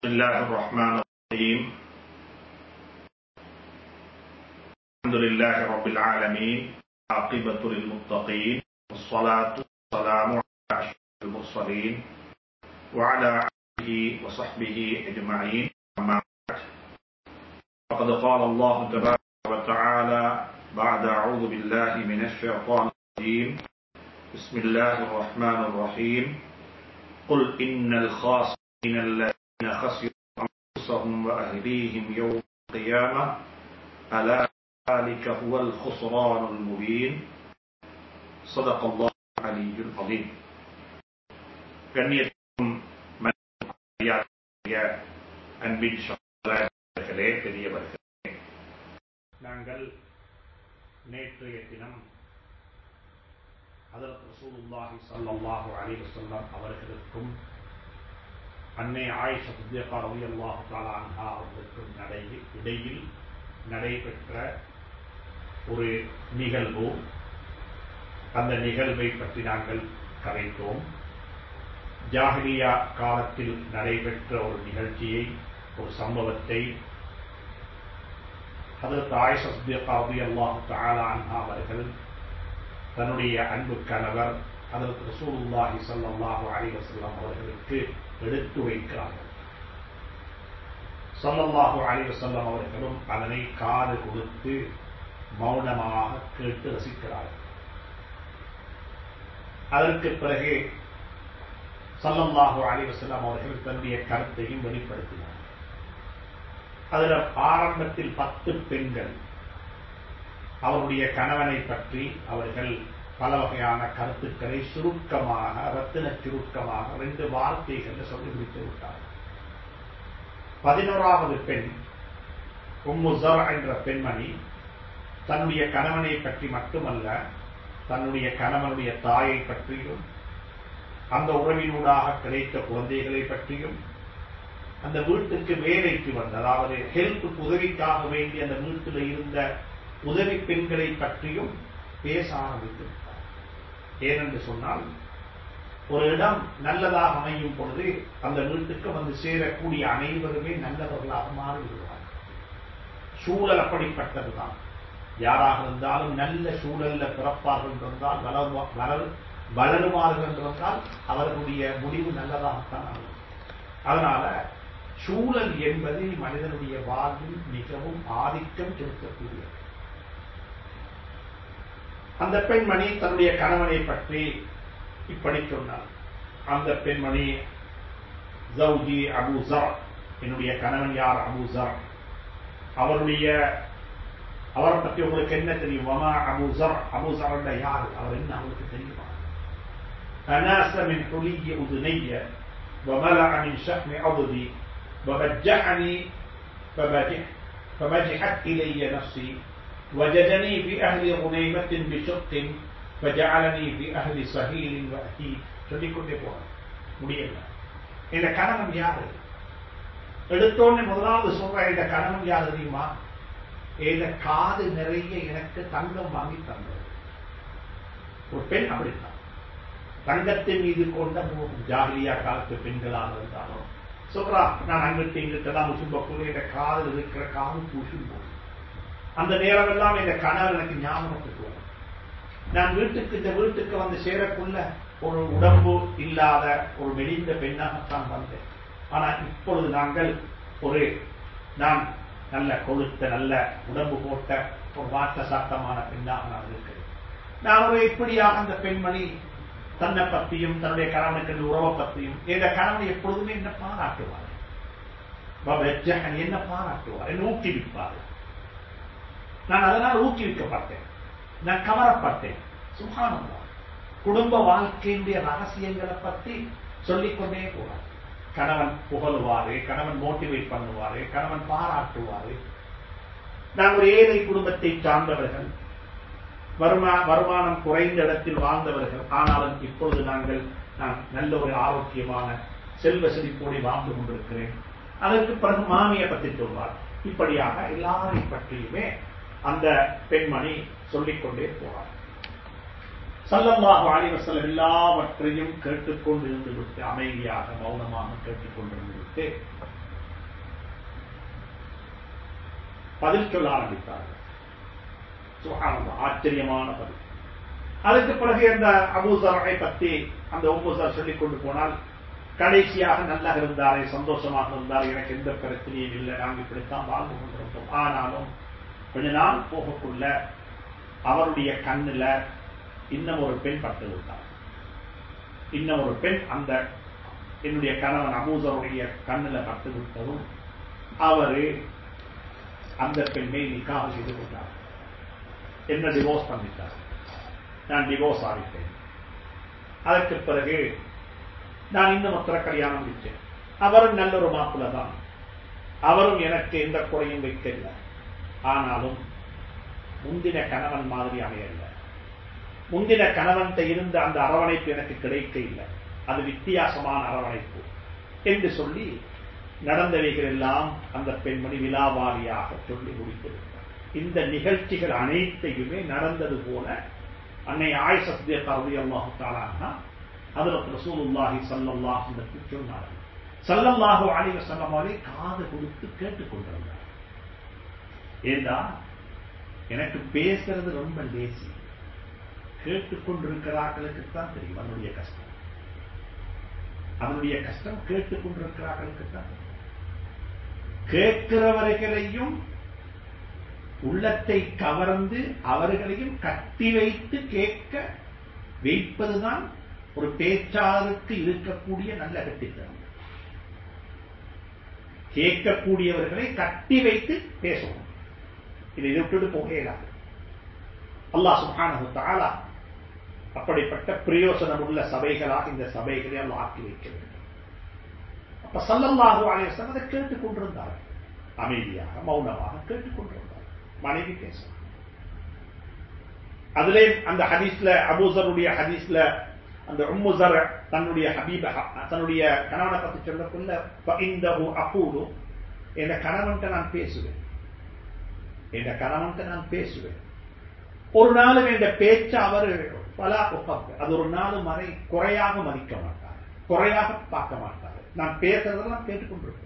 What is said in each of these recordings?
بسم الله الرحمن الرحيم الحمد لله رب العالمين عاقبة للمتقين والصلاة والسلام على أشرف المرسلين وعلى آله وصحبه أجمعين أما بعد فقد قال الله تبارك وتعالى بعد أعوذ بالله من الشيطان الرجيم بسم الله الرحمن الرحيم قل إن الخاسرين الذين خسروا أنفسهم وأهليهم يوم القيامة ألا ذلك هو الخسران المبين صدق الله العلي العظيم கண்ணியத்துக்கும் மரியாதைக்குரிய அன்பின் சகோதரர்களே பெரியவர்களே நாங்கள் நேற்றைய தினம் ஹதரத் ரசூலுல்லாஹி ஸல்லல்லாஹு அலைஹி வஸல்லம் அவர்களுக்கும் அன்னை ஆயிஷா சித்திகா ரலியல்லாஹு தஆலா அன்ஹா அவர்களுக்கும் நடையில் இடையில் நடைபெற்ற ஒரு நிகழ்வு அந்த நிகழ்வை பற்றி நாங்கள் கதைத்தோம் ஜாஹிலியா காலத்தில் நடைபெற்ற ஒரு நிகழ்ச்சியை ஒரு சம்பவத்தை ஹதரத் ஆயிஷா சித்திகா ரலியல்லாஹு தஆலா அன்ஹா அவர்கள் தன்னுடைய அன்பு கணவர் அதற்கு ரசூலுல்லாஹி ஸல்லல்லாஹு அலைஹி வஸல்லம் அவர்களுக்கு எடுத்து வைக்கிறார்கள் ஸல்லல்லாஹு அலைஹி வஸல்லம் அவர்களும் அதனை காது கொடுத்து மௌனமாக கேட்டு ரசிக்கிறார்கள் அதற்கு பிறகு ஸல்லல்லாஹு அலைஹி வஸல்லம் அவர்கள் தன்னுடைய கருத்தையும் வெளிப்படுத்தினார் அதில் ஆரம்பத்தில் பத்து பெண்கள் அவருடைய கணவனை பற்றி அவர்கள் பல வகையான கருத்துக்களை சுருக்கமாக ரத்தின சுருக்கமாக ரெண்டு வார்த்தைகள் சொல்லி முடித்து விட்டார்கள் பதினோராவது பெண் உம்முசர் என்ற பெண்மணி தன்னுடைய கணவனை பற்றி மட்டுமல்ல தன்னுடைய கணவனுடைய தாயை பற்றியும் அந்த உறவினூடாக கிடைத்த குழந்தைகளை பற்றியும் அந்த வீட்டுக்கு வேலைக்கு வந்த அதாவது ஹெல்ப் உதவிக்காக வேண்டி அந்த வீட்டில் இருந்த உதவி பெண்களை பற்றியும் பேச ஆரம்பித்து விட்டார் ஏனென்று சொன்னால் ஒரு இடம் நல்லதாக அமையும் பொழுது அந்த வீட்டுக்கு வந்து சேரக்கூடிய அனைவருமே நல்லவர்களாக மாறிவிடுவார்கள் சூழல் அப்படிப்பட்டதுதான் யாராக இருந்தாலும் நல்ல சூழல்ல பிறப்பார்கள் என்றால் வளர் வளருவார்கள் என்றால் அவர்களுடைய முடிவு நல்லதாகத்தான் ஆகும் அதனால சூழல் என்பது மனிதனுடைய வாழ்வில் மிகவும் ஆதிக்கம் செலுத்தக்கூடியது அந்த பெண்மணி தன்னுடைய கணவனை பற்றி இப்படி சொன்னார் அந்த பெண்மணி ஜவுஜி அபூசர் என்னுடைய கணவன் யார் அபூசர் அவருடைய அவரை பற்றி உங்களுக்கு என்ன தெரியும் வமா அபூசர் அபூசர் யார் அவர் என்ன அவருக்கு தெரியுமா أناس من حلي أذني وملأ من شأن عضدي وبجحني فبجح فبجحت إلي نفسي وجدني في أهل غنيمة بشق فجعلني في أهل سهيل وأكيد சொல்லிக்கொண்டே போறார் முடியல இந்த கணவன் யாரு எடுத்தோன்னு முதலாவது சொல்ற இந்த கணவன் யாரு தெரியுமா இந்த காது நிறைய எனக்கு தங்கம் வாங்கி தந்தது ஒரு பெண் அப்படித்தான் தங்கத்தின் மீது கொண்ட ஜாகிலியா காலத்து பெண்களாக இருந்தாலும் சொல்றா நான் அங்கிட்டு இங்கிட்ட தான் முசும்பக்குள்ள இந்த காதில் இருக்கிற காது பூசும் போது அந்த நேரம் எல்லாம் இந்த கணவர் எனக்கு ஞாபகத்துக்கு வரும் நான் வீட்டுக்கு இந்த வீட்டுக்கு வந்து சேரக்குள்ள ஒரு உடம்பு இல்லாத ஒரு மெலிந்த பெண்ணாகத்தான் வந்தேன் ஆனா இப்பொழுது நாங்கள் ஒரு நான் நல்ல கொழுத்த நல்ல உடம்பு போட்ட ஒரு வாட்ட சாட்டமான பெண்ணாக நான் இருக்கிறேன் நான் ஒரு இப்படியாக அந்த பெண்மணி தன்னை பற்றியும் தன்னுடைய கணவனுக்கு உறவை பற்றியும் இந்த கணவன் எப்பொழுதுமே என்ன பாராட்டுவார் என்ன பாராட்டுவார் என்ன ஊக்குவிப்பார் நான் அதனால் ஊக்குவிக்கப்பட்டேன் நான் கவரப்பட்டேன் சுகானந்தா குடும்ப வாழ்க்கையினுடைய ரகசியங்களை பற்றி சொல்லிக்கொண்டே போவார் கணவன் புகழுவாரு கணவன் மோட்டிவேட் பண்ணுவாரு கணவன் பாராட்டுவாரு நான் ஒரு ஏழை குடும்பத்தை சார்ந்தவர்கள் வருமா வருமானம் குறைந்த இடத்தில் வாழ்ந்தவர்கள் ஆனாலும் இப்பொழுது நாங்கள் நான் நல்ல ஒரு ஆரோக்கியமான செல்வ செழிப்போடு வாழ்ந்து கொண்டிருக்கிறேன் அதற்கு பிறகு மாமியை பற்றி சொல்வார் இப்படியாக எல்லாரையும் பற்றியுமே அந்த பெண்மணி சொல்லிக்கொண்டே போவார் சல்லல்லாஹு அலைஹி வஸல்லம் எல்லாவற்றையும் கேட்டுக்கொண்டு இருந்து விட்டு அமைதியாக மௌனமாக கேட்டுக்கொண்டிருந்து விட்டு பதில் சொல்ல ஆரம்பித்தார்கள் சுகானந்தம் ஆச்சரியமான பதில் அதுக்கு பிறகு அந்த அபூசரை பற்றி அந்த ஒம்புசர் சொல்லிக் கொண்டு போனால் கடைசியாக நல்லா இருந்தாரே சந்தோஷமாக இருந்தார் எனக்கு எந்த பிரச்சனையும் இல்லை நாங்கள் இப்படித்தான் வாழ்ந்து கொண்டிருந்தோம் ஆனாலும் கொஞ்ச நாள் போகக்குள்ள அவருடைய கண்ணுல இன்னும் ஒரு பெண் பட்டு விட்டார் இன்னும் ஒரு பெண் அந்த என்னுடைய கணவன் அபூசருடைய கண்ணுல பட்டு விட்டதும் அவரு அந்த பெண்ணை நிக்காக செய்து கொண்டார் என்ன டிவோர்ஸ் பண்ணிட்டார் நான் டிவோர்ஸ் ஆகிட்டேன் அதற்கு பிறகு நான் இன்னும் ஒருத்தர கல்யாணம் முடித்தேன் அவரும் நல்ல ஒரு மாப்பிள்ள தான் அவரும் எனக்கு எந்த குறையும் வைக்கல ஆனாலும் முந்தின கணவன் மாதிரி அமையல முந்தின கணவன்கிட்ட இருந்த அந்த அரவணைப்பு எனக்கு கிடைக்க இல்லை அது வித்தியாசமான அரவணைப்பு என்று சொல்லி நடந்தவைகள் எல்லாம் அந்த பெண்மணி விழாவாரியாக சொல்லி முடித்திருக்கிறார் இந்த நிகழ்ச்சிகள் அனைத்தையுமே நடந்தது போல அன்னை ஆய் சத்திய கருதி அல்லாஹு தாலானா அதில் ரசூலுல்லாஹி சல்லல்லாஹு சொன்னார்கள் சல்லல்லாஹு அலைவ சல்லமாவே காது கொடுத்து கேட்டுக்கொண்டிருந்தார் ஏண்டா எனக்கு பேசுறது ரொம்ப லேசி கேட்டுக்கொண்டிருக்கிறார்களுக்கு தான் தெரியும் அதனுடைய கஷ்டம் அதனுடைய கஷ்டம் கேட்டுக்கொண்டிருக்கிறார்களுக்கு தான் தெரியும் கேட்கிறவர்களையும் உள்ளத்தை கவர்ந்து அவர்களையும் கட்டி வைத்து கேட்க வைப்பதுதான் ஒரு பேச்சாளருக்கு இருக்கக்கூடிய நல்ல கட்டித்தனம் கேட்கக்கூடியவர்களை கட்டி வைத்து பேசணும் இதை விட்டுட்டு போகலாது அல்லாஹ் சுபானு தாலா அப்படிப்பட்ட பிரயோசனம் உள்ள சபைகளாக இந்த சபைகளை அல்ல ஆக்கி வைக்க வேண்டும் அப்ப சல்லல்லாஹு அலையம் அதை கேட்டுக் கொண்டிருந்தார் அமைதியாக மௌனமாக கேட்டுக் கொண்டிருந்தார் மனைவி பேச அதிலே அந்த ஹதீஸ்ல அபூசருடைய ஹதீஸ்ல அந்த உம்முசர் தன்னுடைய ஹபீப தன்னுடைய கணவனை பத்தி சொல்லக்குள்ள இந்தஹு அகூடு என் கணவன்கிட்ட நான் பேசுவேன் என் கணவன்கிட்ட நான் பேசுவேன் ஒரு நாளும் என்ற பேச்சு அவர் பல உப்பத்து அது ஒரு நாள் மறை குறையாக மதிக்க மாட்டார் குறையாக பார்க்க மாட்டார் நான் பேசுறதெல்லாம் கேட்டுக்கொண்டிருப்பார்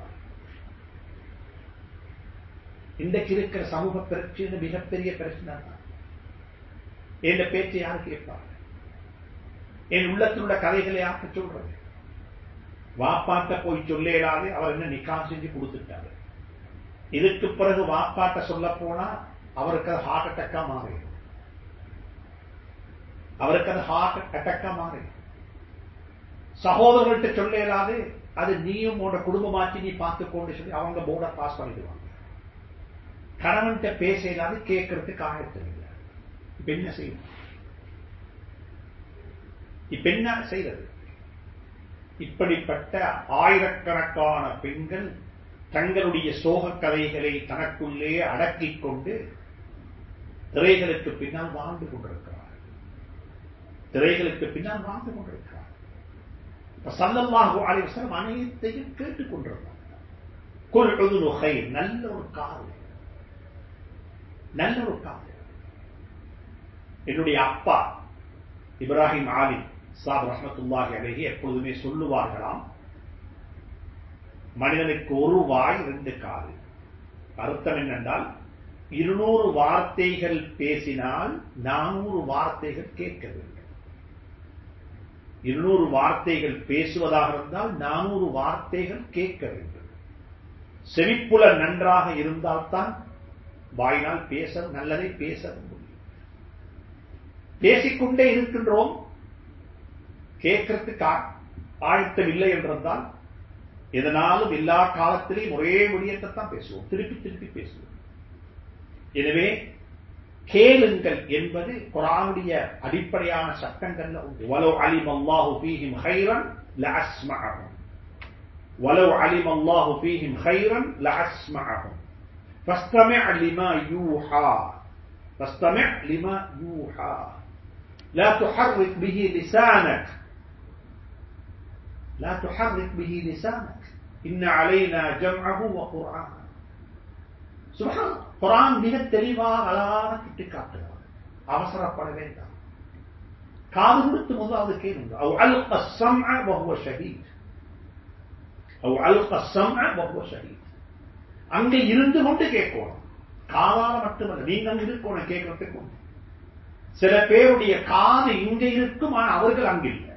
இன்றைக்கு இருக்கிற சமூக பிரச்சனை மிகப்பெரிய பிரச்சனை தான் என் பேச்சை யாரு கேட்பாங்க என் உள்ளத்தில் உள்ள கதைகளை யாருக்கு சொல்றது வாப்பாட்ட போய் சொல்லேடாது அவர் என்ன நிக்கா செஞ்சு கொடுத்துட்டாரு இதுக்கு பிறகு வாப்பாட்ட சொல்ல போனா அவருக்கு அது ஹார்ட் அட்டாக்கா மாறிடும் அவருக்கு அது ஹார்ட் அட்டாக்கா மாறிடும் சகோதரர்கள்ட்ட சொல்ல இயலாது அது நீயும் உன்னோட குடும்பமாச்சு நீ பார்த்துக்கொண்டு சொல்லி அவங்க போர்டை பாஸ் பண்ணிடுவாங்க கணவன்கிட்ட பேச இயலாது கேட்கறதுக்கு ஆயத்தம் இல்லை இப்ப என்ன செய்யும் இப்ப என்ன செய்வது இப்படிப்பட்ட ஆயிரக்கணக்கான பெண்கள் தங்களுடைய சோக கதைகளை தனக்குள்ளே அடக்கிக் கொண்டு திரைகளுக்கு பின்னால் வாழ்ந்து கொண்டிருக்கிறார் திரைகளுக்கு பின்னால் வாழ்ந்து கொண்டிருக்கிறார் சல்லல்லாஹு அலைவசம் அனைத்தையும் கேட்டுக் கொண்டிருந்தார் குல் உதுலுகை நல்ல ஒரு காது நல்ல ஒரு காது என்னுடைய அப்பா இப்ராஹிம் ஆலிம் சாப் ரஹமத்துல்லாஹி அழகி எப்பொழுதுமே சொல்லுவார்களாம் மனிதனுக்கு ஒரு வாய் ரெண்டு காது அர்த்தம் என்னென்றால் இருநூறு வார்த்தைகள் பேசினால் நானூறு வார்த்தைகள் கேட்க வேண்டும் இருநூறு வார்த்தைகள் பேசுவதாக இருந்தால் நானூறு வார்த்தைகள் கேட்க வேண்டும் செவிப்புல நன்றாக இருந்தால்தான் வாயினால் பேச நல்லதை பேச முடியும் பேசிக்கொண்டே இருக்கின்றோம் கேட்கறதுக்கு ஆயத்தம் இல்லை என்றிருந்தால் எதனாலும் எல்லா காலத்திலையும் ஒரே விடயத்தை தான் பேசுவோம் திருப்பி திருப்பி பேசுவோம் எனவே கேளுங்கள் என்பது குரானுடைய அடிப்படையான சட்டங்கள்ல உண்டு வலோ அலிம் அல்லாஹு ஃபீஹிம் ஹைரன் லஅஸ்மஅஹும் வலோ அலிம் அல்லாஹு ஃபீஹிம் ஹைரன் லஅஸ்மஅஹும் فاستمع لما يوحى فاستمع لما يوحى لا تحرك به لسانك لا تحرك به لسانك إن علينا جمعه وقرآنه சுபஹான் குரான் மிக தெளிவாக அழகான கிட்டு காட்டுகிறார் அவசரப்பட வேண்டாம் காது கொடுத்து முதலாவது கேளுங்க அவ் அல்க السمع وهو شهيد அவ் அல்க السمع وهو شهيد அங்கே இருந்து கொண்டு கேட்கணும் காதால மட்டுமல்ல நீங்க அங்க இருக்கணும் கேட்கறதுக்கும் சில பேருடைய காது இங்க இருக்கும் ஆனா அவர்கள் அங்க இல்லை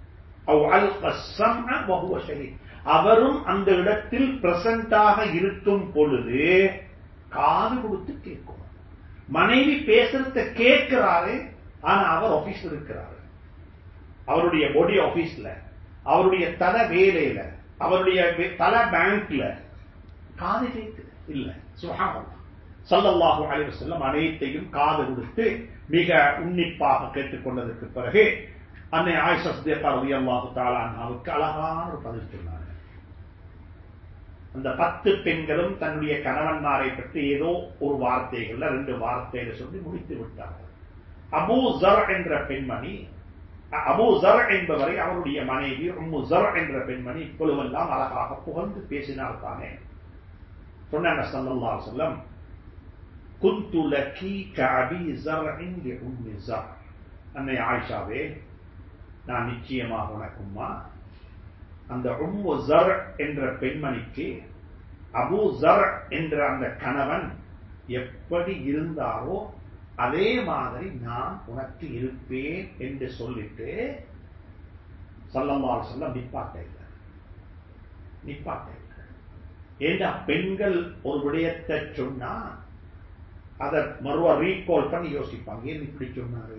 அவரும் அந்த இடத்தில் பிரசண்டாக இருக்கும் பொழுது காது கொடுத்து கேட்கும் மனைவி பேசுறத கேட்கிறாரு ஆனா அவர் ஆபீஸ்ல இருக்கிறாரு அவருடைய பொடி ஆபீஸ்ல அவருடைய தலை வேலையில அவருடைய தலை பேங்க்ல காது கேட்குது இல்ல சுகாமம் சல்லல்லாஹு அலைஹி வஸல்லம் அனைத்தையும் காது கொடுத்து மிக உன்னிப்பாக கேட்டுக்கொண்டதற்கு பிறகு அன்னை ஆயிஷா சித்தியக்கா ரலியல்லாஹு தஆலா அன்ஹாவுக்கு அழகான ஒரு பதில் சொன்னாங்க அந்த பத்து பெண்களும் தன்னுடைய கணவன்மாரை பற்றி ஏதோ ஒரு வார்த்தைகள்ல ரெண்டு வார்த்தைகளை சொல்லி முடித்து விட்டார்கள் அபூ ஜர் என்ற பெண்மணி அபூ ஜர் என்பவரை அவருடைய மனைவி உம்மு ஜர் என்ற பெண்மணி இப்பொழுதெல்லாம் அழகாக புகழ்ந்து பேசினார் தானே சொன்னாங்க சல்லல்லாஹு அலைஹி வஸல்லம் குந்து லக்கி கஅபி ஜர்இன் லி உம்மி ஜர் அன்னை ஆயிஷாவே நான் நிச்சயமாக உனக்கும்மா அந்த உம்மு ஜர் என்ற பெண்மணிக்கு அபு ஜர் என்ற அந்த கணவன் எப்படி இருந்தாரோ அதே மாதிரி நான் உனக்கு இருப்பேன் என்று சொல்லிட்டு சொல்லம்பால் சொல்ல நிப்பாட்ட இல்லை நிப்பாட்ட இல்லை ஏண்டா பெண்கள் ஒரு விடயத்தை சொன்னா அதை மறுவா ரீகால் பண்ணி யோசிப்பாங்க ஏன் இப்படி சொன்னாரு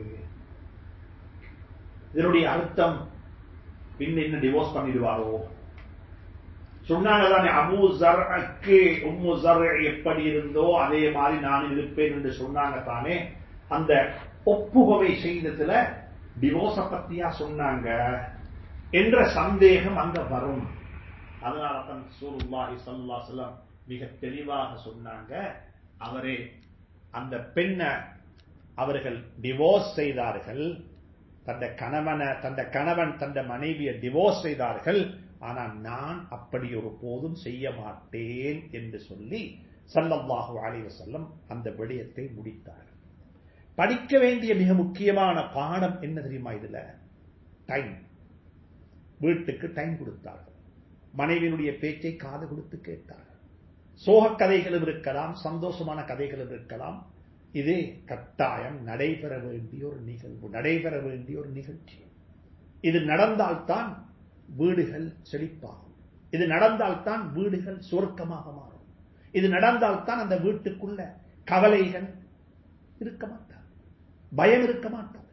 இதனுடைய அர்த்தம் பின் என்ன டிவோர்ஸ் பண்ணிடுவாரோ சொன்னாங்க தானே அபு ஜர்க்கு உம்மு ஜர் எப்படி இருந்தோ அதே மாதிரி நான் இருப்பேன் என்று சொன்னாங்க தானே அந்த ஒப்புகவை செய்ததுல டிவோர்ஸ பத்தியா சொன்னாங்க என்ற சந்தேகம் அங்க வரும் அதனால தான் சூருல்லாஹி சல்லா செல்லம் மிக தெளிவாக சொன்னாங்க அவரே அந்த பெண்ணை அவர்கள் டிவோர்ஸ் செய்தார்கள் தந்த கணவனை தந்த கணவன் தந்த மனைவியை டிவோர்ஸ் செய்தார்கள் ஆனால் நான் அப்படி ஒரு போதும் செய்ய மாட்டேன் என்று சொல்லி சல்லல்லாஹு அலைவ செல்லம் அந்த விடயத்தை முடித்தார் படிக்க வேண்டிய மிக முக்கியமான பாடம் என்ன தெரியுமா இதுல டைம் வீட்டுக்கு டைம் கொடுத்தார்கள் மனைவியினுடைய பேச்சை காது கொடுத்து கேட்டார்கள் சோக கதைகளும் இருக்கலாம் சந்தோஷமான கதைகளும் இருக்கலாம் இது கட்டாயம் நடைபெற வேண்டிய ஒரு நிகழ்வு நடைபெற வேண்டிய ஒரு நிகழ்ச்சி இது நடந்தால்தான் வீடுகள் செழிப்பாகும் இது நடந்தால்தான் வீடுகள் சுருக்கமாக மாறும் இது நடந்தால்தான் அந்த வீட்டுக்குள்ள கவலைகள் இருக்க மாட்டார் பயம் இருக்க மாட்டார்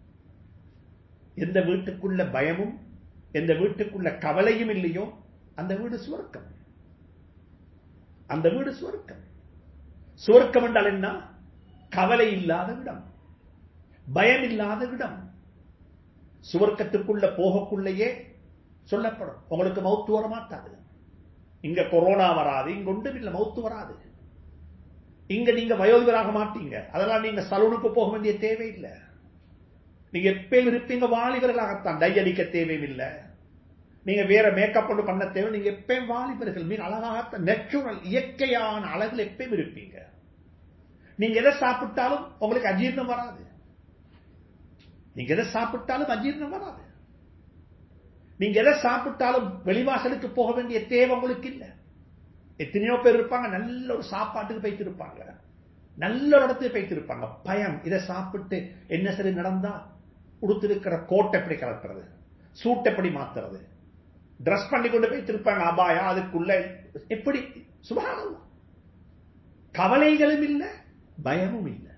எந்த வீட்டுக்குள்ள பயமும் எந்த வீட்டுக்குள்ள கவலையும் இல்லையோ அந்த வீடு சுவர்க்கம் அந்த வீடு சுவர்க்கம் சுவர்க்கம் என்றால் என்ன கவலை இல்லாத இடம் பயம் இல்லாத இடம் சுவர்க்கத்துக்குள்ள போகக்குள்ளேயே சொல்லப்படும் உங்களுக்கு மௌத்து வர மாட்டாது இங்க கொரோனா வராது இங்க ஒன்றும் இல்லை மௌத்து வராது இங்க நீங்க வயோதிகராக மாட்டீங்க அதெல்லாம் நீங்க சலூனுக்கு போக வேண்டிய தேவையில்லை நீங்க எப்பயும் இருப்பீங்க வாலிபர்களாகத்தான் டை அடிக்க தேவையில்லை நீங்க வேற மேக்கப் ஒன்று பண்ண தேவை நீங்க எப்பயும் வாலிபர்கள் மீன் அழகாகத்தான் நெச்சுரல் இயற்கையான அழகில் எப்பயும் இருப்பீங்க நீங்க எதை சாப்பிட்டாலும் உங்களுக்கு அஜீர்ணம் வராது நீங்க எதை சாப்பிட்டாலும் அஜீர்ணம் வராது நீங்க எதை சாப்பிட்டாலும் வெளிவாசலுக்கு போக வேண்டிய தேவை உங்களுக்கு இல்லை எத்தனையோ பேர் இருப்பாங்க நல்ல ஒரு சாப்பாட்டுக்கு போயிட்டு இருப்பாங்க நல்ல ஒரு இடத்துக்கு போயிட்டு இருப்பாங்க பயம் இதை சாப்பிட்டு என்ன சரி நடந்தா உடுத்திருக்கிற கோட்டை எப்படி கலத்துறது சூட் எப்படி மாத்துறது ட்ரெஸ் பண்ணி கொண்டு போயிட்டு இருப்பாங்க அபாயா அதுக்குள்ள எப்படி சுபானம் கவலைகளும் இல்லை பயமும் இல்லை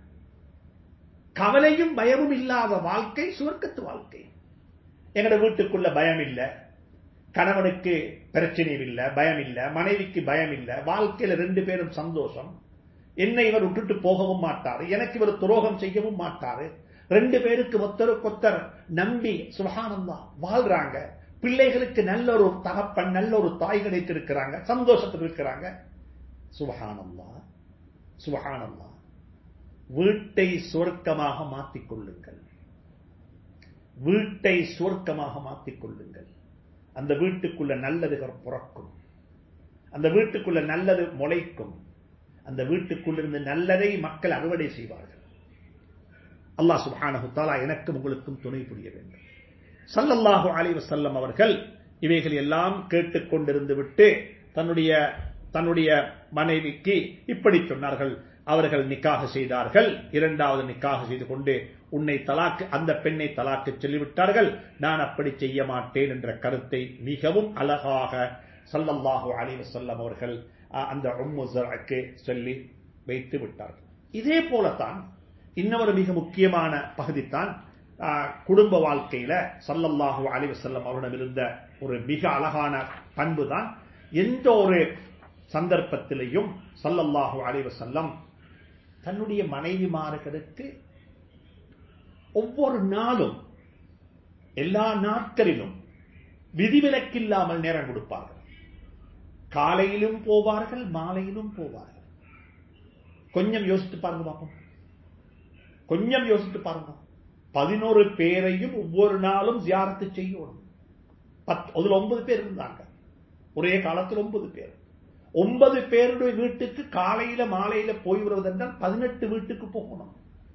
கவலையும் பயமும் இல்லாத வாழ்க்கை சுவர்க்கத்து வாழ்க்கை எங்கட வீட்டுக்குள்ள பயம் இல்லை கணவனுக்கு பிரச்சனை இல்லை பயம் இல்லை மனைவிக்கு பயம் இல்லை வாழ்க்கையில ரெண்டு பேரும் சந்தோஷம் என்னை இவர் விட்டுட்டு போகவும் மாட்டாரு எனக்கு இவர் துரோகம் செய்யவும் மாட்டாரு ரெண்டு பேருக்கு ஒத்தருக்கொத்தர் நம்பி சுகானந்தா வாழ்றாங்க பிள்ளைகளுக்கு நல்ல ஒரு தகப்பன் நல்ல ஒரு தாய் கிடைத்திருக்கிறாங்க சந்தோஷத்தில் இருக்கிறாங்க சுபஹானல்லா சுபஹானல்லா வீட்டை சுவர்க்கமாக மாற்றிக் கொள்ளுங்கள் வீட்டை சுவர்க்கமாக மாற்றிக் கொள்ளுங்கள் அந்த வீட்டுக்குள்ள நல்லதுகள் பிறக்கும் அந்த வீட்டுக்குள்ள நல்லது முளைக்கும் அந்த வீட்டுக்குள்ளிருந்து நல்லதை மக்கள் அறுவடை செய்வார்கள் அல்லாஹ் சுபானஹு தாலா எனக்கும் உங்களுக்கும் துணை புரிய வேண்டும் சல்லல்லாஹு அலைவ செல்லம் அவர்கள் இவைகள் எல்லாம் கேட்டுக்கொண்டிருந்து விட்டு தன்னுடைய தன்னுடைய மனைவிக்கு இப்படி சொன்னார்கள் அவர்கள் நிக்காக செய்தார்கள் இரண்டாவது நிக்காக செய்து கொண்டு உன்னை தலாக்கு அந்த பெண்ணை தலாக்கு சொல்லிவிட்டார்கள் நான் அப்படி செய்ய மாட்டேன் என்ற கருத்தை மிகவும் அழகாக சல்லல்லாஹு அலைஹி வஸல்லம் அவர்கள் அந்த உம்முக்கு சொல்லி வைத்து விட்டார்கள் இதே போலத்தான் இன்னொரு மிக முக்கியமான பகுதித்தான் குடும்ப வாழ்க்கையில சல்லல்லாஹு அலைஹி வஸல்லம் அவரிடம் இருந்த ஒரு மிக அழகான பண்பு தான் எந்த ஒரு சந்தர்ப்பத்திலையும் சல்லல்லாஹு அலைஹி வஸல்லம் தன்னுடைய மனைவிமார்களுக்கு ஒவ்வொரு நாளும் எல்லா நாட்களிலும் விதிவிலக்கில்லாமல் நேரம் கொடுப்பார்கள் காலையிலும் போவார்கள் மாலையிலும் போவார்கள் கொஞ்சம் யோசித்து பாருங்க பார்ப்போம் கொஞ்சம் யோசித்து பாருங்க பதினோரு பேரையும் ஒவ்வொரு நாளும் ஜியாரத்து செய்யணும் அதுல ஒன்பது பேர் இருந்தாங்க ஒரே காலத்தில் ஒன்பது பேர் ஒன்பது பேருடைய வீட்டுக்கு காலையில மாலையில போய் வருவதென்றால் பதினெட்டு வீட்டுக்கு போகணும்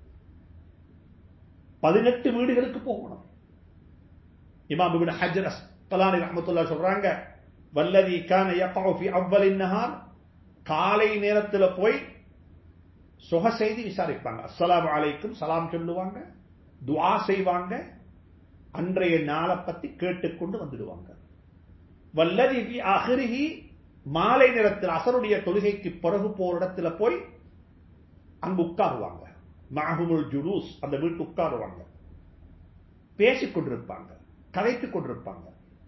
பதினெட்டு வீடுகளுக்கு போகணும் இமாம் இபின் ஹஜர் அஸ்கலானி ரஹமத்துல்லா சொல்றாங்க வல்லதி கான யக்அு ஃபி அவ்வலின் நஹார் காலை நேரத்தில் போய் சுக செய்தி விசாரிப்பாங்க அஸ்ஸலாமு அலைக்கும் சலாம் சொல்லுவாங்க துஆ செய்வாங்க அன்றைய நாளை பத்தி கேட்டுக்கொண்டு வந்துடுவாங்க வல்லதி ஃபி ஆஹிரிஹி மாலை நேரத்தில் அசருடைய தொழுகைக்கு பிறகு போற இடத்துல போய் அங்கு உட்காருவாங்க மாஹுமுல் ஜுலூஸ் அந்த வீட்டு உட்காருவாங்க பேசிக் கொண்டிருப்பாங்க கதைத்துக் கொண்டிருப்பாங்க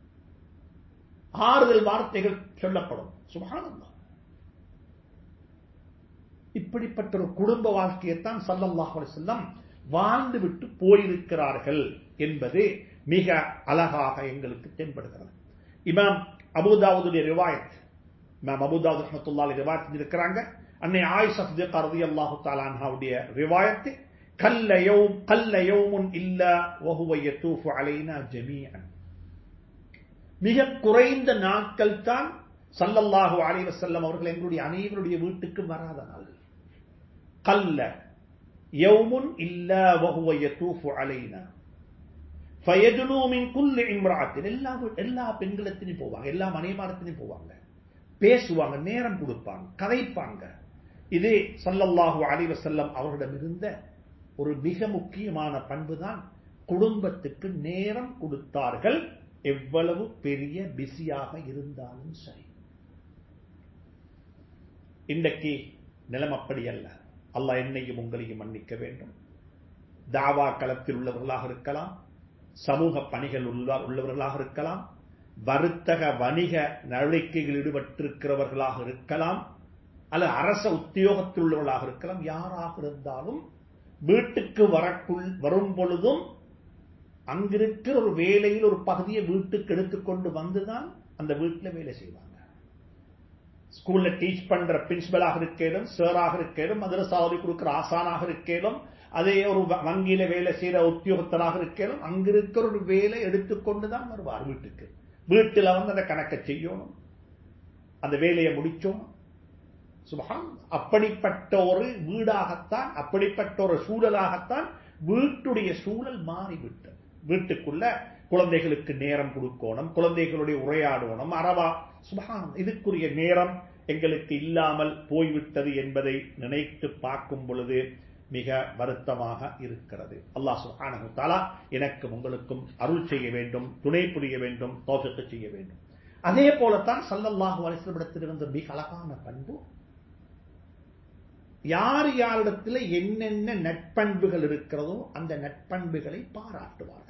ஆறுதல் வார்த்தைகள் சொல்லப்படும் சுபானந்தம் இப்படிப்பட்ட ஒரு குடும்ப வாழ்க்கையைத்தான் சல்லல்லாஹ் செல்லம் வாழ்ந்து விட்டு போயிருக்கிறார்கள் என்பது மிக அழகாக எங்களுக்கு தென்படுகிறது இமாம் அபுதாவுடைய ரிவாயத் இமாம் அபுதாவுத் ரஹமத்துல்லாஹி ரிவாயத் இருக்கிறாங்க அன்னை ஆயிஷா சித்திகா ரலியல்லாஹு தஆலா அன்ஹாவுடைய ரிவாயத் கல்ல யௌம் கல்ல யௌமுன் இல்லா வஹுவ யதூஃபு அலைனா ஜமீஅன் மிக குறைந்த நாட்கள் தான் சல்லல்லாஹு அலைஹி வஸல்லம் அவர்கள் எங்களுடைய அனைவருடைய வீட்டுக்கு வராத நாள் கல்ல யௌமுன் இல்லா வஹுவ யதூஃபு அலைனா ஃபயஜ்னு மின் குல்லி இம்ராத்தின் எல்லா எல்லா பெண்களத்திலும் போவாங்க எல்லா மனைமாரத்திலும் போவாங்க பேசுவாங்க நேரம் கொடுப்பாங்க கதைப்பாங்க இது சல்லல்லாஹு அலைஹி வஸல்லம் அவர்களிடம் இருந்த ஒரு மிக முக்கியமான பண்பு தான் குடும்பத்துக்கு நேரம் கொடுத்தார்கள் எவ்வளவு பெரிய பிஸியாக இருந்தாலும் சரி இன்றைக்கு நிலம் அப்படி அல்ல அல்லாஹ் என்னையும் உங்களையும் மன்னிக்க வேண்டும் தாவா களத்தில் உள்ளவர்களாக இருக்கலாம் சமூக பணிகள் உள்ளவர்களாக இருக்கலாம் வர்த்தக வணிக நடவடிக்கைகள் ஈடுபட்டிருக்கிறவர்களாக இருக்கலாம் அல்லது அரச உத்தியோகத்தில் உள்ளவர்களாக இருக்கலாம் யாராக இருந்தாலும் வீட்டுக்கு வரக்குள் வரும் பொழுதும் அங்கிருக்கிற ஒரு வேலையில் ஒரு பகுதியை வீட்டுக்கு எடுத்துக்கொண்டு வந்துதான் அந்த வீட்டில் வேலை செய்வாங்க ஸ்கூல்ல டீச் பண்ற பிரின்சிபலாக இருக்கேனும் சேராக இருக்கேனும் மதரசாவதி கொடுக்கிற ஆசானாக இருக்கேனும் அதே ஒரு வங்கியில வேலை செய்யற உத்தியோகத்தராக இருக்கேனும் அங்கிருக்கிற ஒரு வேலை எடுத்துக்கொண்டு தான் வருவார் வீட்டுக்கு வீட்டில் வந்து அந்த கணக்கை செய்யணும் அந்த வேலையை முடிச்சோம் சுபகான் அப்படிப்பட்ட ஒரு வீடாகத்தான் அப்படிப்பட்ட ஒரு சூழலாகத்தான் வீட்டுடைய சூழல் மாறிவிட்டது வீட்டுக்குள்ள குழந்தைகளுக்கு நேரம் கொடுக்கணும் குழந்தைகளுடைய உரையாடணும் அரவா சுபகான் இதுக்குரிய நேரம் எங்களுக்கு இல்லாமல் போய்விட்டது என்பதை நினைத்து பார்க்கும் பொழுது மிக வருத்தமாக இருக்கிறது அல்லாஹ் சுஹானு தாலா எனக்கும் உங்களுக்கும் அருள் செய்ய வேண்டும் துணை புரிய வேண்டும் தோற்றத்தை செய்ய வேண்டும் அதே போலத்தான் சல்லல்லாஹு அலிஸ்லமிடத்தில் இருந்த மிக அழகான பண்பு யார் யாரிடத்தில் என்னென்ன நட்பண்புகள் இருக்கிறதோ அந்த நட்பண்புகளை பாராட்டுவார்கள்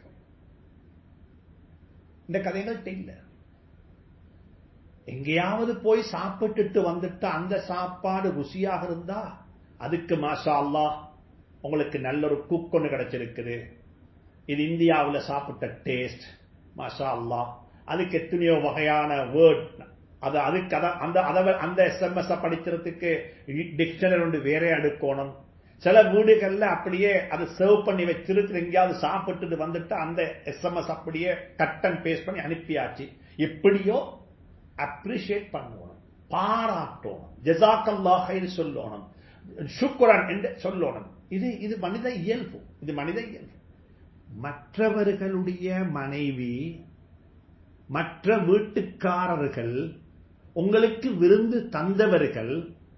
இந்த கதைகள் தெரியல எங்கேயாவது போய் சாப்பிட்டுட்டு வந்துட்டு அந்த சாப்பாடு ருசியாக இருந்தா அதுக்கு மாஷா அல்லாஹ் உங்களுக்கு நல்ல ஒரு குக் ஒன்று கிடைச்சிருக்குது இது இந்தியாவில் சாப்பிட்ட டேஸ்ட் மாஷா அல்லாஹ் அதுக்கு எத்தனையோ வகையான வேர்ட் அது அதுக்கு அந்த அந்த எஸ்எம்எஸ் படிக்கிறதுக்கு டிக்ஷனரி ஒன்று வேற எடுக்கணும் சில வீடுகள்ல அப்படியே அது சர்வ் பண்ணி வச்சிருக்கு எங்கேயாவது சாப்பிட்டுட்டு வந்துட்டு அந்த எஸ்எம்எஸ் அப்படியே கட் அண்ட் பேஸ்ட் பண்ணி அனுப்பியாச்சு எப்படியோ அப்ரிஷியேட் பண்ணணும் பாராட்டணும் ஜெசாக்கல்லாஹை சொல்லணும் சுக்குரன் என்று சொல்லணும் இது இது மனித இயல்பு இது மனித இயல்பு மற்றவர்களுடைய மனைவி மற்ற வீட்டுக்காரர்கள் உங்களுக்கு விருந்து தந்தவர்கள்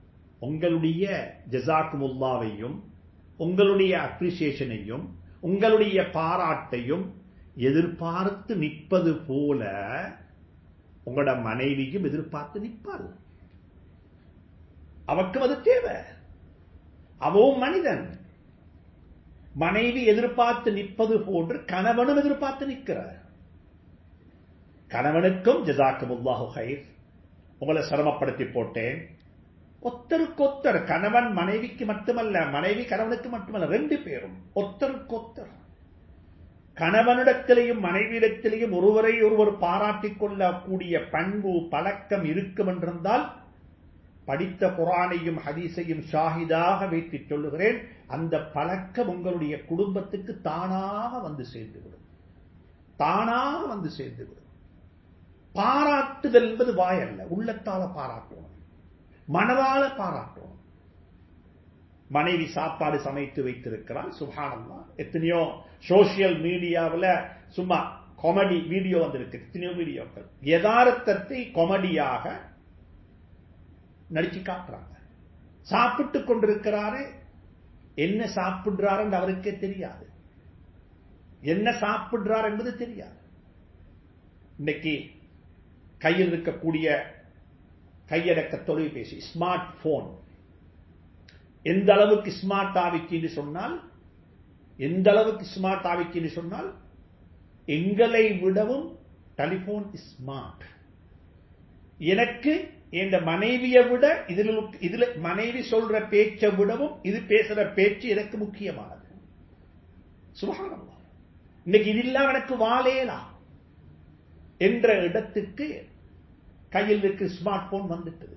உங்களுடைய ஜசாக்குமுல்லாவையும் உங்களுடைய அப்ரிசியேஷனையும் உங்களுடைய பாராட்டையும் எதிர்பார்த்து நிற்பது போல உங்களோட மனைவியும் எதிர்பார்த்து நிற்பாள் அவக்கும் அது தேவை அவவும் மனிதன் மனைவி எதிர்பார்த்து நிற்பது போன்று கணவனும் எதிர்பார்த்து நிற்கிறார் கணவனுக்கும் ஜசாக்குமுல்லாஹு ஹைர் உங்களை சிரமப்படுத்தி போட்டேன் ஒத்தருக்கொத்தர் கணவன் மனைவிக்கு மட்டுமல்ல மனைவி கணவனுக்கு மட்டுமல்ல ரெண்டு பேரும் ஒத்தருக்கொத்தர் கணவனிடத்திலேயும் மனைவியிடத்திலேயும் ஒருவரை ஒருவர் பாராட்டிக் கொள்ளக்கூடிய பண்பு பழக்கம் இருக்கும் என்றிருந்தால் படித்த குரானையும் ஹதீஸையும் ஷாஹிதாக வைத்து சொல்லுகிறேன் அந்த பழக்கம் உங்களுடைய குடும்பத்துக்கு தானாக வந்து சேர்ந்துவிடும் தானாக வந்து சேர்ந்துவிடும் பாராட்டுதல் என்பது வாயல்ல உள்ளத்தால பாராட்டணும் மனதால பாராட்டணும் மனைவி சாப்பாடு சமைத்து வைத்திருக்கிறான் சுபானம்மா எத்தனையோ சோசியல் மீடியாவில் சும்மா காமெடி வீடியோ வந்திருக்கு எத்தனையோ வீடியோக்கள் யதார்த்தத்தை காமெடியாக நடிச்சு காட்டுறாங்க சாப்பிட்டு கொண்டிருக்கிறாரு என்ன சாப்பிடுறாரு அவருக்கே தெரியாது என்ன சாப்பிடுறார் என்பது தெரியாது இன்னைக்கு கையில் இருக்கக்கூடிய கையடக்க தொலைபேசி ஸ்மார்ட் போன் எந்த அளவுக்கு ஸ்மார்ட் ஆவிச்சுன்னு சொன்னால் எந்த அளவுக்கு ஸ்மார்ட் ஆவிச்சுன்னு சொன்னால் எங்களை விடவும் டெலிபோன் ஸ்மார்ட் எனக்கு என் மனைவியை விட இதுல இதுல மனைவி சொல்ற பேச்சை விடவும் இது பேசுற பேச்சு எனக்கு முக்கியமானது சுகானம் இன்னைக்கு இது இல்லாம எனக்கு வாழேலாம் என்ற இடத்துக்கு கையில் இருக்கு ஸ்மார்ட் போன் வந்துட்டது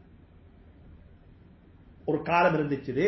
ஒரு காலம் இருந்துச்சு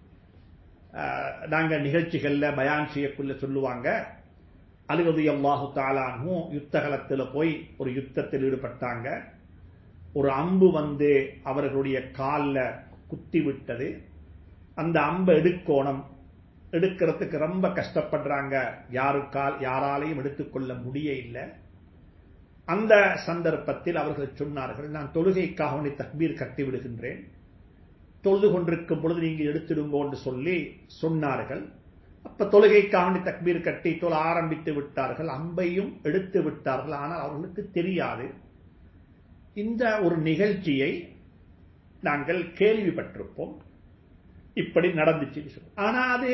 நாங்க நிகழ்ச்சிகள்ல பயான் செய்யக்குள்ள சொல்லுவாங்க அழுவது அல்லாஹு தாலானும் யுத்தகலத்தில் போய் ஒரு யுத்தத்தில் ஈடுபட்டாங்க ஒரு அம்பு வந்து அவர்களுடைய காலில் குத்தி விட்டது அந்த அம்பை எடுக்கோணம் எடுக்கிறதுக்கு ரொம்ப கஷ்டப்படுறாங்க யாருக்கால் யாராலையும் எடுத்துக்கொள்ள முடிய இல்லை அந்த சந்தர்ப்பத்தில் அவர்கள் சொன்னார்கள் நான் தொழுகைக்காக உன்னை தக்பீர் கட்டி விடுகின்றேன் தொழுது கொண்டிருக்கும் பொழுது நீங்க எடுத்துடுங்கோ என்று சொல்லி சொன்னார்கள் அப்ப தொழுகைக்காக தக்பீர் கட்டி தொழ ஆரம்பித்து விட்டார்கள் அம்பையும் எடுத்து விட்டார்கள் ஆனால் அவர்களுக்கு தெரியாது இந்த ஒரு நிகழ்ச்சியை நாங்கள் கேள்விப்பட்டிருப்போம் இப்படி நடந்துச்சு ஆனா அது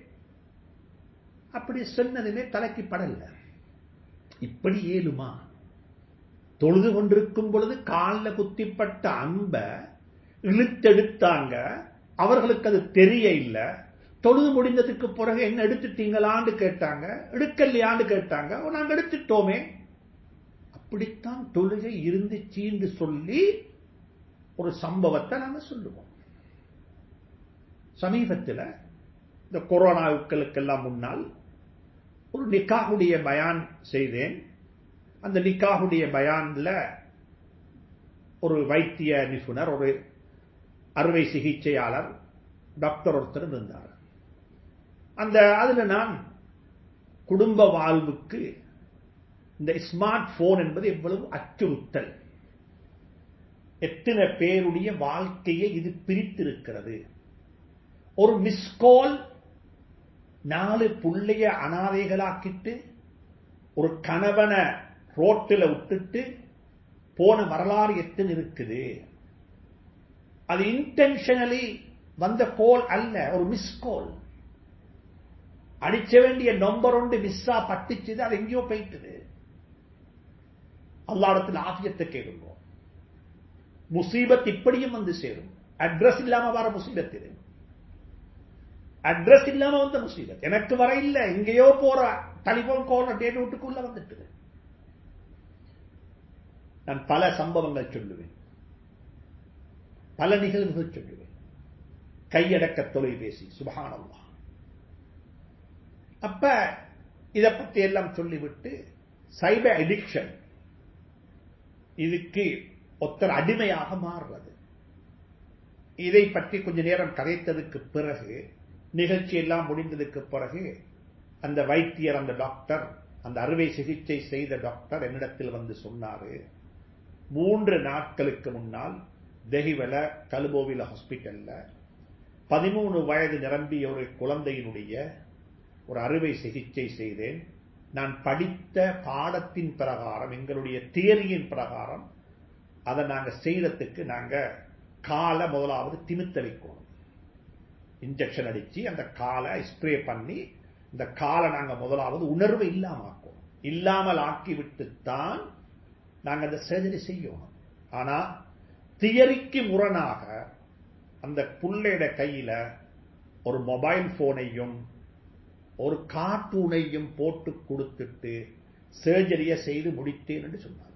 அப்படி சொன்னதுமே தலைக்கு படல இப்படி ஏழுமா தொழுது கொண்டிருக்கும் பொழுது காலில் குத்திப்பட்ட அம்ப இழுத்தெடுத்தாங்க அவர்களுக்கு அது தெரிய இல்லை தொழுது முடிந்ததுக்கு பிறகு என்ன எடுத்துட்டீங்களான்னு கேட்டாங்க எடுக்கலையான்னு கேட்டாங்க நாங்க எடுத்துட்டோமே அப்படித்தான் தொழுகை இருந்துச்சுன்னு சொல்லி ஒரு சம்பவத்தை நாங்க சொல்லுவோம் சமீபத்தில் இந்த கொரோனாவுக்களுக்கெல்லாம் முன்னால் ஒரு நிக்காகுடைய பயான் செய்தேன் அந்த நிக்காகுடைய பயான்ல ஒரு வைத்திய நிபுணர் ஒரு அறுவை சிகிச்சையாளர் டாக்டர் ஒருத்தர் இருந்தார் அந்த அதுல நான் குடும்ப வாழ்வுக்கு இந்த ஸ்மார்ட் போன் என்பது எவ்வளவு அச்சுறுத்தல் எத்தனை பேருடைய வாழ்க்கையை இது பிரித்திருக்கிறது ஒரு மிஸ்கால் நாலு புள்ளைய அனாதைகளாக்கிட்டு ஒரு கணவனை ரோட்டில் விட்டுட்டு போன வரலாறு எத்தனை இருக்குது அது இன்டென்ஷனலி வந்த கோல் அல்ல ஒரு மிஸ் கோல் அடிச்ச வேண்டிய நம்பர் ஒன்று மிஸ்ஸா பட்டுச்சுது அது எங்கேயோ போயிட்டுது அல்லாடத்தில் ஆசியத்தை கேளுங்க முசீபத் இப்படியும் வந்து சேரும் அட்ரஸ் இல்லாம வர முசீபத் இது அட்ரஸ் இல்லாம வந்த முசீபத் எனக்கு வர இல்ல எங்கேயோ போற டெலிபோன் கால் டேட் வீட்டுக்குள்ள வந்துட்டு நான் பல சம்பவங்கள் சொல்லுவேன் பல நிகழ்வுகள் சொல்லுவேன் கையடக்க தொலைபேசி சுபகானல்லா அப்ப இதை பத்தி எல்லாம் சொல்லிவிட்டு சைபர் அடிக்ஷன் இதுக்கு ஒத்தர் அடிமையாக மாறுறது இதை பற்றி கொஞ்ச நேரம் கதைத்ததுக்கு பிறகு நிகழ்ச்சி எல்லாம் முடிந்ததுக்கு பிறகு அந்த வைத்தியர் அந்த டாக்டர் அந்த அறுவை சிகிச்சை செய்த டாக்டர் என்னிடத்தில் வந்து சொன்னாரு மூன்று நாட்களுக்கு முன்னால் தெஹிவல கலுபோவில ஹாஸ்பிட்டல்ல பதிமூணு வயது நிரம்பிய ஒரு குழந்தையினுடைய ஒரு அறுவை சிகிச்சை செய்தேன் நான் படித்த பாடத்தின் பிரகாரம் எங்களுடைய தியரியின் பிரகாரம் அதை நாங்க செய்யறதுக்கு நாங்க காலை முதலாவது திமித்த வைக்கணும் இன்ஜெக்ஷன் அடிச்சு அந்த காலை ஸ்ப்ரே பண்ணி இந்த காலை நாங்க முதலாவது உணர்வு இல்லாம ஆக்கணும் இல்லாமல் ஆக்கிவிட்டுத்தான் நாங்க அந்த சர்ஜரி செய்யணும் ஆனா தியரிக்கு முரணாக அந்த புள்ளையோட கையில ஒரு மொபைல் போனையும் ஒரு கார்ட்டூனையும் போட்டு கொடுத்துட்டு சர்ஜரியை செய்து முடித்தேன் என்று சொன்னார்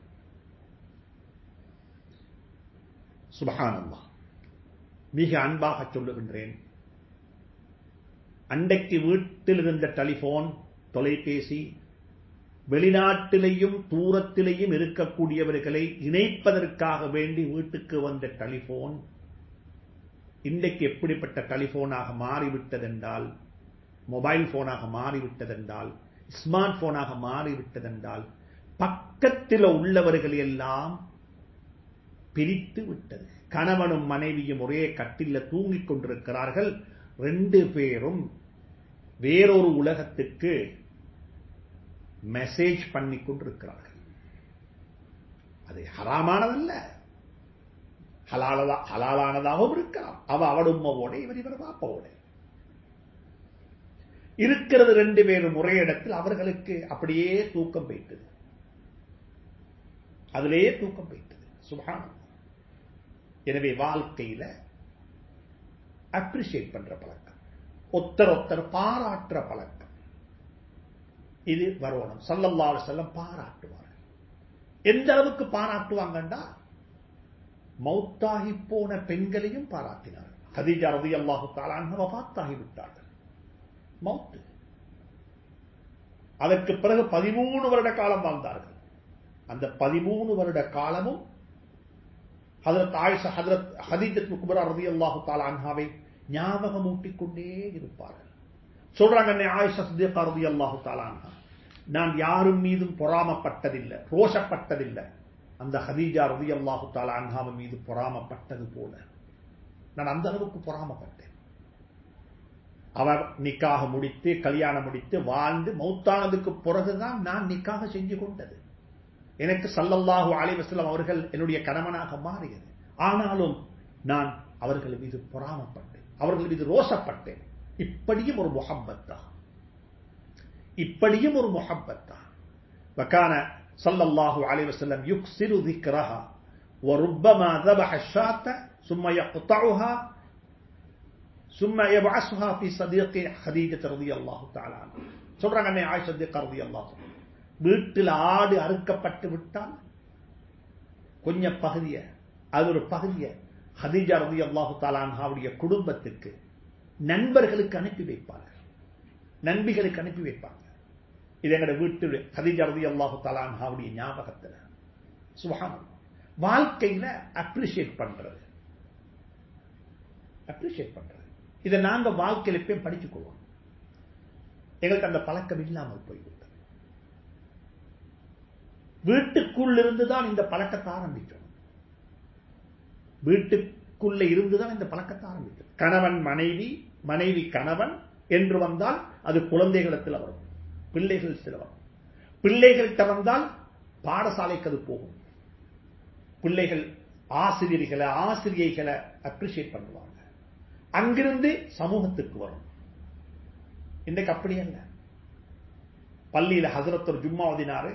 சுபகானந்தா மிக அன்பாக சொல்லுகின்றேன் அண்டைக்கு வீட்டில் இருந்த டெலிபோன் தொலைபேசி வெளிநாட்டிலேயும் தூரத்திலேயும் இருக்கக்கூடியவர்களை இணைப்பதற்காக வேண்டி வீட்டுக்கு வந்த டெலிபோன் இன்றைக்கு எப்படிப்பட்ட டெலிபோனாக மாறிவிட்டதென்றால் மொபைல் போனாக மாறிவிட்டதென்றால் ஸ்மார்ட் போனாக மாறிவிட்டதென்றால் பக்கத்தில் உள்ளவர்கள் எல்லாம் பிரித்து விட்டது கணவனும் மனைவியும் ஒரே கட்டில தூங்கிக் கொண்டிருக்கிறார்கள் ரெண்டு பேரும் வேறொரு உலகத்துக்கு மெசேஜ் பண்ணி கொண்டிருக்கிறார்கள் அது ஹராமானதல்ல ஹலாலானதாகவும் இருக்கலாம் அவ அவட உம்மவோட இவர் இவர் பாப்பாவோட இருக்கிறது ரெண்டு பேரும் ஒரே இடத்தில் அவர்களுக்கு அப்படியே தூக்கம் போயிட்டது அதிலேயே தூக்கம் போயிட்டது சுபானம் எனவே வாழ்க்கையில அப்ரிசியேட் பண்ற பழக்கம் ஒத்தர் ஒத்தர் பாராட்டுற பழக்கம் இது வரணும் சல்லல்லாஹு செல்லம் பாராட்டுவார்கள் எந்த அளவுக்கு பாராட்டுவாங்கண்டா மௌத்தாகி போன பெண்களையும் பாராட்டினார்கள் ஹதீஜா ரதி அல்லாஹு தாலான் வபாத்தாகி விட்டார்கள் மௌத்து அதற்கு பிறகு பதிமூணு வருட காலம் வாழ்ந்தார்கள் அந்த பதிமூணு வருட காலமும் ஹதரத் ஆயிஷா ஹதரத் ஹதீஜத் குபரா ரதி அல்லாஹு தாலான்ஹாவை ஞாபகம் ஊட்டிக்கொண்டே இருப்பார்கள் சொல்றாங்க ஆயிஷா சித்திகா ரதி அல்லாஹு தாலான்ஹா நான் யாரும் மீதும் பொறாமப்பட்டதில்லை ரோஷப்பட்டதில்லை அந்த ஹதீஜா ரதி அல்லாஹு தாலான்ஹாவின் மீது பொறாமப்பட்டது போல நான் அந்த அளவுக்கு பொறாமப்பட்டேன் அவர் நிக்காக முடித்து கல்யாணம் முடித்து வாழ்ந்து மௌத்தானதுக்கு பிறகுதான் நான் நிக்காக செஞ்சு கொண்டது எனக்கு சல்லல்லாஹு அலிவசலம் அவர்கள் என்னுடைய கணவனாக மாறியது ஆனாலும் நான் அவர்கள் மீது பொறாமப்பட்டேன் அவர்கள் மீது ரோசப்பட்டேன் இப்படியும் ஒரு முகப்பத்தா இப்படியும் ஒரு முகப்பத்தா வக்கான சல்லல்லாஹு அலிவசல்லம் யுக்சிரு ذكرها وربما ذبح الشاة ثم يقطعها ثم يبعثها في صديق خديجة رضي الله تعالى عنها சொல்றாங்க அன்னை ஆயிஷா சித்திகா ரதி அல்லாஹ் வீட்டில் ஆடு அறுக்கப்பட்டு விட்டால் கொஞ்ச பகுதியை அது ஒரு பகுதியை ஹதீஜா ரதி அல்லாஹு தாலான்ஹாவுடைய குடும்பத்திற்கு நண்பர்களுக்கு அனுப்பி வைப்பார்கள் நண்பிகளுக்கு அனுப்பி வைப்பாங்க இது எங்களோட வீட்டு ஹதீஜா ரதி அல்லாஹு தாலான்ஹாவுடைய ஞாபகத்தில் சுகானம் வாழ்க்கையில அப்ரிசியேட் பண்றது அப்ரிசியேட் பண்றது இதை நாங்க வாழ்க்கையில போய் படிச்சுக்கொள்வோம் எங்களுக்கு அந்த பழக்கம் இல்லாமல் போய்விட்டது வீட்டுக்குள்ள இருந்துதான் இந்த பழக்கத்தை ஆரம்பிக்கணும் வீட்டுக்குள்ள இருந்துதான் இந்த பழக்கத்தை ஆரம்பிக்கணும் கணவன் மனைவி மனைவி கணவன் என்று வந்தால் அது குழந்தைகளிடத்தில் வரும் பிள்ளைகள் சில வரும் பிள்ளைகள்கிட்ட வந்தால் பாடசாலைக்கு அது போகும் பிள்ளைகள் ஆசிரியர்களை ஆசிரியைகளை அப்ரிசியேட் பண்ணுவாங்க அங்கிருந்து சமூகத்துக்கு வரும் இன்றைக்கு அப்படி அல்ல பள்ளியில ஹசரத் ஒரு ஜும்மா ஓதினாரு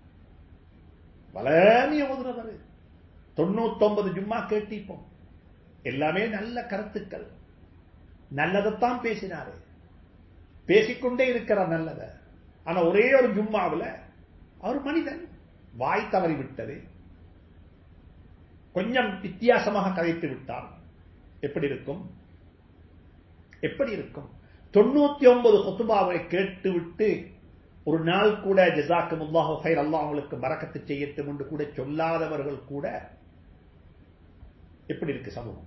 வளமைய ஓதுறவர் தொண்ணூத்தொன்பது ஜும்மா கேட்டிப்போம் எல்லாமே நல்ல கருத்துக்கள் நல்லதைத்தான் பேசினாரு பேசிக்கொண்டே இருக்கிறார் நல்லத ஆனா ஒரே ஒரு ஜும்மாவில் அவர் மனிதன் வாய் தவறி விட்டது கொஞ்சம் வித்தியாசமாக கதைத்து விட்டார் எப்படி இருக்கும் எப்படி இருக்கும் தொண்ணூத்தி ஒன்பது கொத்துபாவை கேட்டுவிட்டு ஒரு நாள் கூட ஜசாக்கு முல்லாஹு ஹைர் அல்லா அவங்களுக்கு மறக்கத்து செய்யட்டும் என்று கூட சொல்லாதவர்கள் கூட எப்படி இருக்கு சமூகம்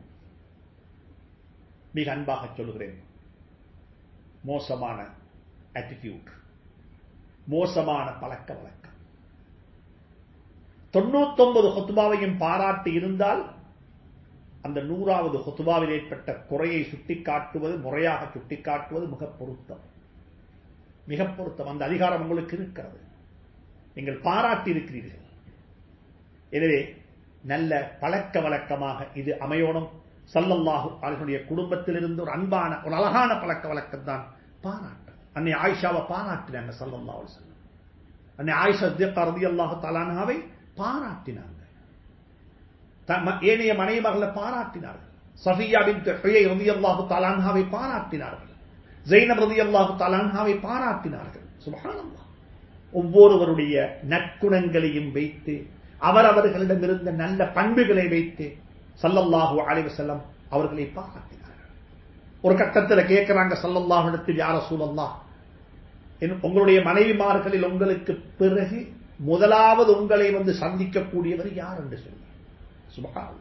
மிக அன்பாக சொல்லுகிறேன் மோசமான ஆட்டிடியூட் மோசமான பழக்க வழக்கம் தொண்ணூத்தொன்பது ஹொத்துபாவையும் பாராட்டி இருந்தால் அந்த நூறாவது ஹுத்துபாவில் ஏற்பட்ட குறையை சுட்டிக்காட்டுவது முறையாக சுட்டிக்காட்டுவது மிக பொருத்தம் மிக பொருத்தம் அந்த அதிகாரம் உங்களுக்கு இருக்கிறது நீங்கள் பாராட்டி இருக்கிறீர்கள் எனவே நல்ல பழக்க வழக்கமாக இது அமையோனும் சல்லல்லாஹு அவர்களுடைய குடும்பத்திலிருந்து ஒரு அன்பான ஒரு அழகான பழக்க வழக்கம் தான் பாராட்டு அன்னை ஆயிஷாவை பாராட்டினாங்க சல்லல்லா செல்லம் அன்னை ஆயிஷா ரதி அல்லாஹு தலானாவை பாராட்டினாங்க ஏனைய மனைமகளை பாராட்டினார்கள் சஃபியா பின் ரதி அல்லாஹு தலான்ஹாவை பாராட்டினார்கள் ஜெயினப் ரதி அல்லாஹு தலான்ஹாவை பாராட்டினார்கள் சுபஹானல்லாஹ் ஒவ்வொருவருடைய நற்குணங்களையும் வைத்து அவரவர்களிடம் இருந்த நல்ல பண்புகளை வைத்து சல்லல்லாஹு அலைவ செல்லம் அவர்களை பாராட்டினார்கள் ஒரு கட்டத்தில் கேட்கிறாங்க சல்லல்லாஹு இடத்தில் யார சூழல்லா உங்களுடைய மனைவிமார்களில் உங்களுக்கு பிறகு முதலாவது உங்களை வந்து சந்திக்கக்கூடியவர் யார் என்று சொல்லி சுபகாரம்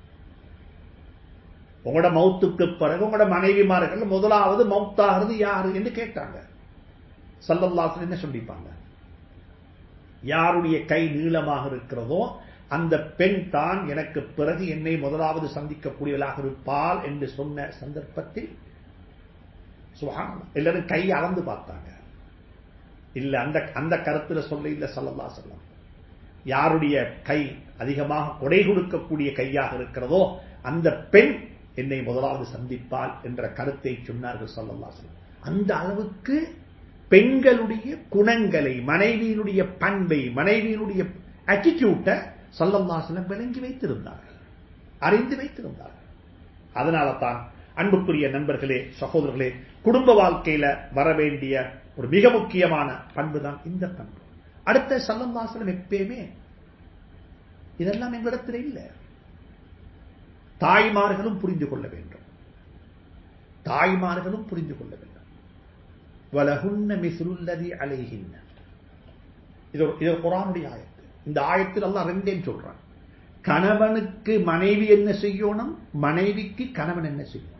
உங்களோட மௌத்துக்கு பிறகு உங்களோட மனைவிமார்கள் முதலாவது மௌத்தாகிறது யாரு என்று கேட்டாங்க சல்லல்லாசன் என்ன சொல்லிப்பாங்க யாருடைய கை நீளமாக இருக்கிறதோ அந்த பெண் தான் எனக்கு பிறகு என்னை முதலாவது சந்திக்கக்கூடியவளாக இருப்பாள் என்று சொன்ன சந்தர்ப்பத்தில் சுகான் எல்லாரும் கை அளந்து பார்த்தாங்க இல்ல அந்த அந்த கருத்துல சொல்ல இல்ல சொல்லலா சொல்லம் யாருடைய கை அதிகமாக கொடை கொடுக்கக்கூடிய கையாக இருக்கிறதோ அந்த பெண் என்னை முதலாவது சந்திப்பாள் என்ற கருத்தை சொன்னார்கள் சொல்லல்லா சொல்லம் அந்த அளவுக்கு பெண்களுடைய குணங்களை மனைவியினுடைய பண்பை மனைவியினுடைய ஆட்டிடியூட்டை சல்லல்லாசலம் விளங்கி வைத்திருந்தார்கள் அறிந்து வைத்திருந்தார்கள் அதனால தான் அன்புக்குரிய நண்பர்களே சகோதரர்களே குடும்ப வாழ்க்கையில வர வேண்டிய ஒரு மிக முக்கியமான பண்பு தான் இந்த பண்பு அடுத்த சல்லல்லாசலம் எப்பயுமே இதெல்லாம் எங்களிடத்தில் இல்லை தாய்மார்களும் புரிந்து கொள்ள வேண்டும் தாய்மார்களும் புரிந்து கொள்ள வேண்டும் வலகுன்ன மிசுல்லதி அலைகின்ன இது இது குரானுடைய ஆயத்து இந்த ஆயத்தில் எல்லாம் ரெண்டேன்னு சொல்றான் கணவனுக்கு மனைவி என்ன செய்யணும் மனைவிக்கு கணவன் என்ன செய்யணும்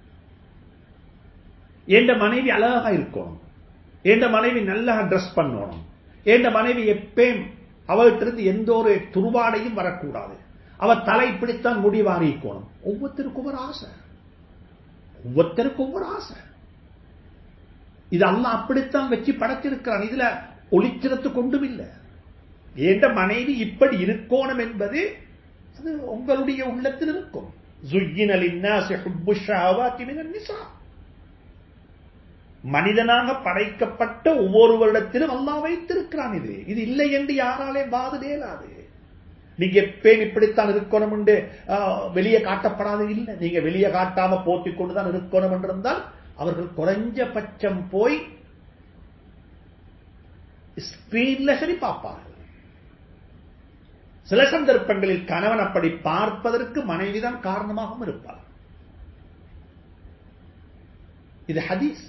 எந்த மனைவி அழகா இருக்கணும் எந்த மனைவி நல்லா ட்ரெஸ் பண்ணணும் எந்த மனைவி எப்பயும் அவர்கிட்ட எந்த ஒரு துருவாடையும் வரக்கூடாது அவ தலை இப்படித்தான் முடிவாரிக்கணும் ஒவ்வொருத்தருக்கும் ஒரு ஆசை ஒவ்வொருத்தருக்கும் ஒவ்வொரு ஆசை இது அல்ல அப்படித்தான் வச்சு படைச்சிருக்கிறான் இதுல ஒளிச்சிரத்து கொண்டும் இல்லை எந்த மனைவி இப்படி இருக்கணும் என்பது அது உங்களுடைய உள்ளத்தில் இருக்கும் மனிதனாக படைக்கப்பட்ட ஒவ்வொரு வருடத்திலும் அல்லா வைத்திருக்கிறான் இது இது இல்லை என்று யாராலே வாதுடேலாது நீங்க எப்பயும் இப்படித்தான் இருக்கணும் என்று வெளியே காட்டப்படாது இல்லை நீங்க வெளியே காட்டாம போத்திக் கொண்டுதான் இருக்கணும் என்று இருந்தால் அவர்கள் குறைஞ்சபட்சம் போய் ஸ்கிரீன்ல சரி பார்ப்பார்கள் சில சந்தர்ப்பங்களில் கணவன் அப்படி பார்ப்பதற்கு மனைவிதான் காரணமாகவும் இருப்பார் இது ஹதீஸ்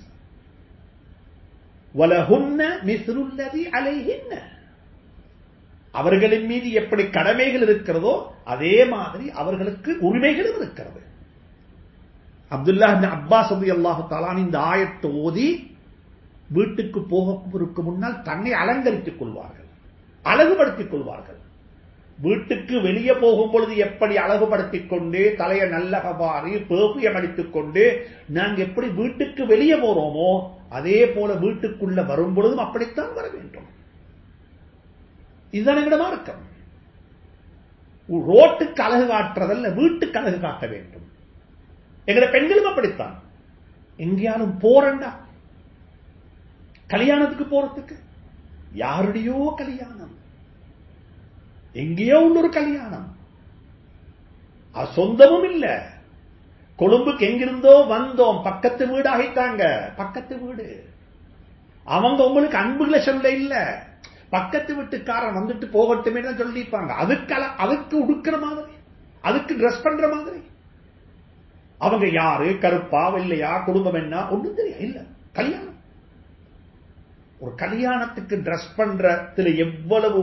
வலஹுன்ன மிஸ்ருல்லதி அலைஹின்ன அவர்களின் மீது எப்படி கடமைகள் இருக்கிறதோ அதே மாதிரி அவர்களுக்கு உரிமைகளும் இருக்கிறது அப்துல்லா அப்பாஸ் அபி அல்லாஹு தாலான் இந்த ஆயத்தை ஓதி வீட்டுக்கு போக முன்னால் தன்னை அலங்கரித்துக் கொள்வார்கள் அழகுபடுத்திக் கொள்வார்கள் வீட்டுக்கு வெளியே போகும் பொழுது எப்படி அழகுபடுத்திக் கொண்டு தலையை நல்ல கவாரி பேபியம் அடித்துக் கொண்டு நாங்க எப்படி வீட்டுக்கு வெளியே போறோமோ அதே போல வீட்டுக்குள்ள வரும் பொழுதும் அப்படித்தான் வர வேண்டும் இதுதான் எங்கட மார்க்கம் ரோட்டுக்கு அழகு காட்டுறதல்ல வீட்டுக்கு அழகு காட்ட வேண்டும் எங்கட பெண்களும் அப்படித்தான் எங்கேயாலும் போறண்டா கல்யாணத்துக்கு போறதுக்கு யாருடையோ கல்யாணம் எங்கேயோ ஒரு கல்யாணம் அது சொந்தமும் இல்ல கொழும்புக்கு எங்கிருந்தோ வந்தோம் பக்கத்து வீடு ஆகிட்டாங்க பக்கத்து வீடு அவங்க உங்களுக்கு அன்புகளை சொல்ல இல்ல பக்கத்து வீட்டுக்காரன் வந்துட்டு போகட்டுமே தான் சொல்லிப்பாங்க அதுக்கு அதுக்கு உடுக்கிற மாதிரி அதுக்கு ட்ரெஸ் பண்ற மாதிரி அவங்க யாரு கருப்பா வெள்ளையா குடும்பம் என்ன ஒண்ணும் தெரியும் இல்ல கல்யாணம் ஒரு கல்யாணத்துக்கு ட்ரெஸ் பண்றதுல எவ்வளவு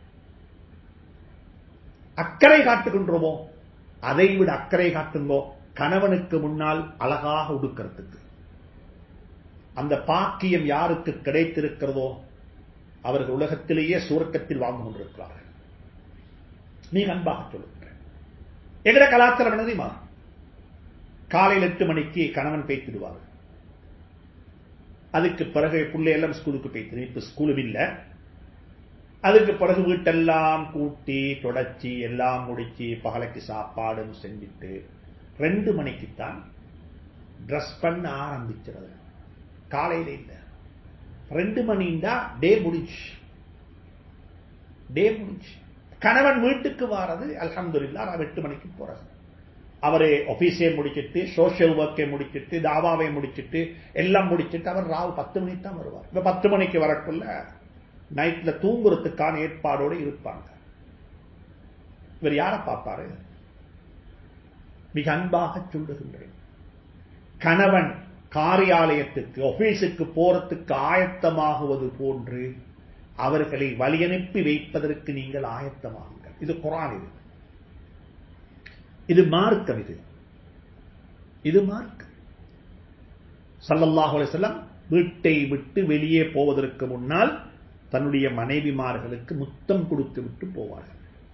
அக்கறை காட்டுகின்றோமோ அதை விட அக்கறை காட்டுங்கோ கணவனுக்கு முன்னால் அழகாக உடுக்கிறதுக்கு அந்த பாக்கியம் யாருக்கு கிடைத்திருக்கிறதோ அவர்கள் உலகத்திலேயே சூரக்கத்தில் வாழ்ந்து கொண்டிருக்கிறார்கள் நீ அன்பாக சொல்லுங்க எங்கட கலாச்சாரம் என்ன தெரியுமா காலையில் எட்டு மணிக்கு கணவன் பேய்த்திடுவார் அதுக்கு பிறகு பிள்ளை எல்லாம் ஸ்கூலுக்கு போய்த்து இப்ப ஸ்கூலும் இல்ல அதுக்கு பிறகு வீட்டெல்லாம் கூட்டி தொடச்சி எல்லாம் முடிச்சு பகலைக்கு சாப்பாடும் செஞ்சுட்டு ரெண்டு மணிக்குத்தான் ட்ரெஸ் பண்ண ஆரம்பிச்சிருது காலையில இல்ல ரெண்டு மணிண்டா டே முடிச்சு டே முடிச்சு கணவன் வீட்டுக்கு வாரது அலமதுல்லா நான் எட்டு மணிக்கு போறது அவரு ஆபீஸே முடிச்சிட்டு சோசியல் ஒர்க்கை முடிச்சிட்டு தாவாவை முடிச்சிட்டு எல்லாம் முடிச்சிட்டு அவர் ராவு பத்து மணிக்கு தான் வருவார் இப்ப பத்து மணிக்கு வரக்குள்ள நைட்ல தூங்குறதுக்கான ஏற்பாடோடு இருப்பாங்க இவர் யார பார்ப்பாரு மிக அன்பாக சொல்லுகின்றேன் கணவன் காரியாலயத்துக்கு ஆபீஸுக்கு போறதுக்கு ஆயத்தமாகுவது போன்று அவர்களை வழியனுப்பி வைப்பதற்கு நீங்கள் ஆயத்தமாகுங்கள் இது குரான் இது இது மார்க்கம் இது இது மார்க்கம் சல்லல்லாஹு அலிசல்லாம் வீட்டை விட்டு வெளியே போவதற்கு முன்னால் தன்னுடைய மனைவிமார்களுக்கு முத்தம் கொடுத்து விட்டு போவார்கள்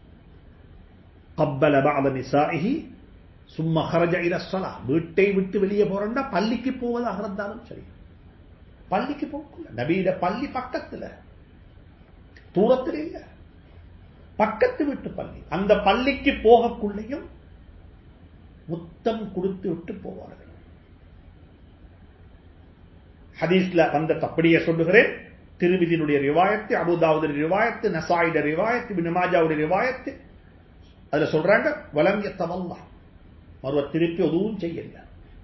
கப்பல பாத நிசாஹி சும்மா ஹரஜ இலசலா வீட்டை விட்டு வெளியே போறா பள்ளிக்கு போவதாக இருந்தாலும் சரி பள்ளிக்கு போகல நபீட பள்ளி பக்கத்துல தூரத்தில் இல்ல பக்கத்து வீட்டு பள்ளி அந்த பள்ளிக்கு போகக்குள்ளேயும் முத்தம் கொடுத்து விட்டு போவார்கள் ஹதீஸ்ல வந்த அப்படியே சொல்லுகிறேன் திருவிதியினுடைய ரிவாயத்து அபுதாவுடைய ரிவாயத்து நசாயிட ரிவாயத்து பினமாஜாவுடைய ரிவாயத்து அதுல சொல்றாங்க வலங்கிய தவல்லா மறுவ திருப்பி எதுவும் செய்யல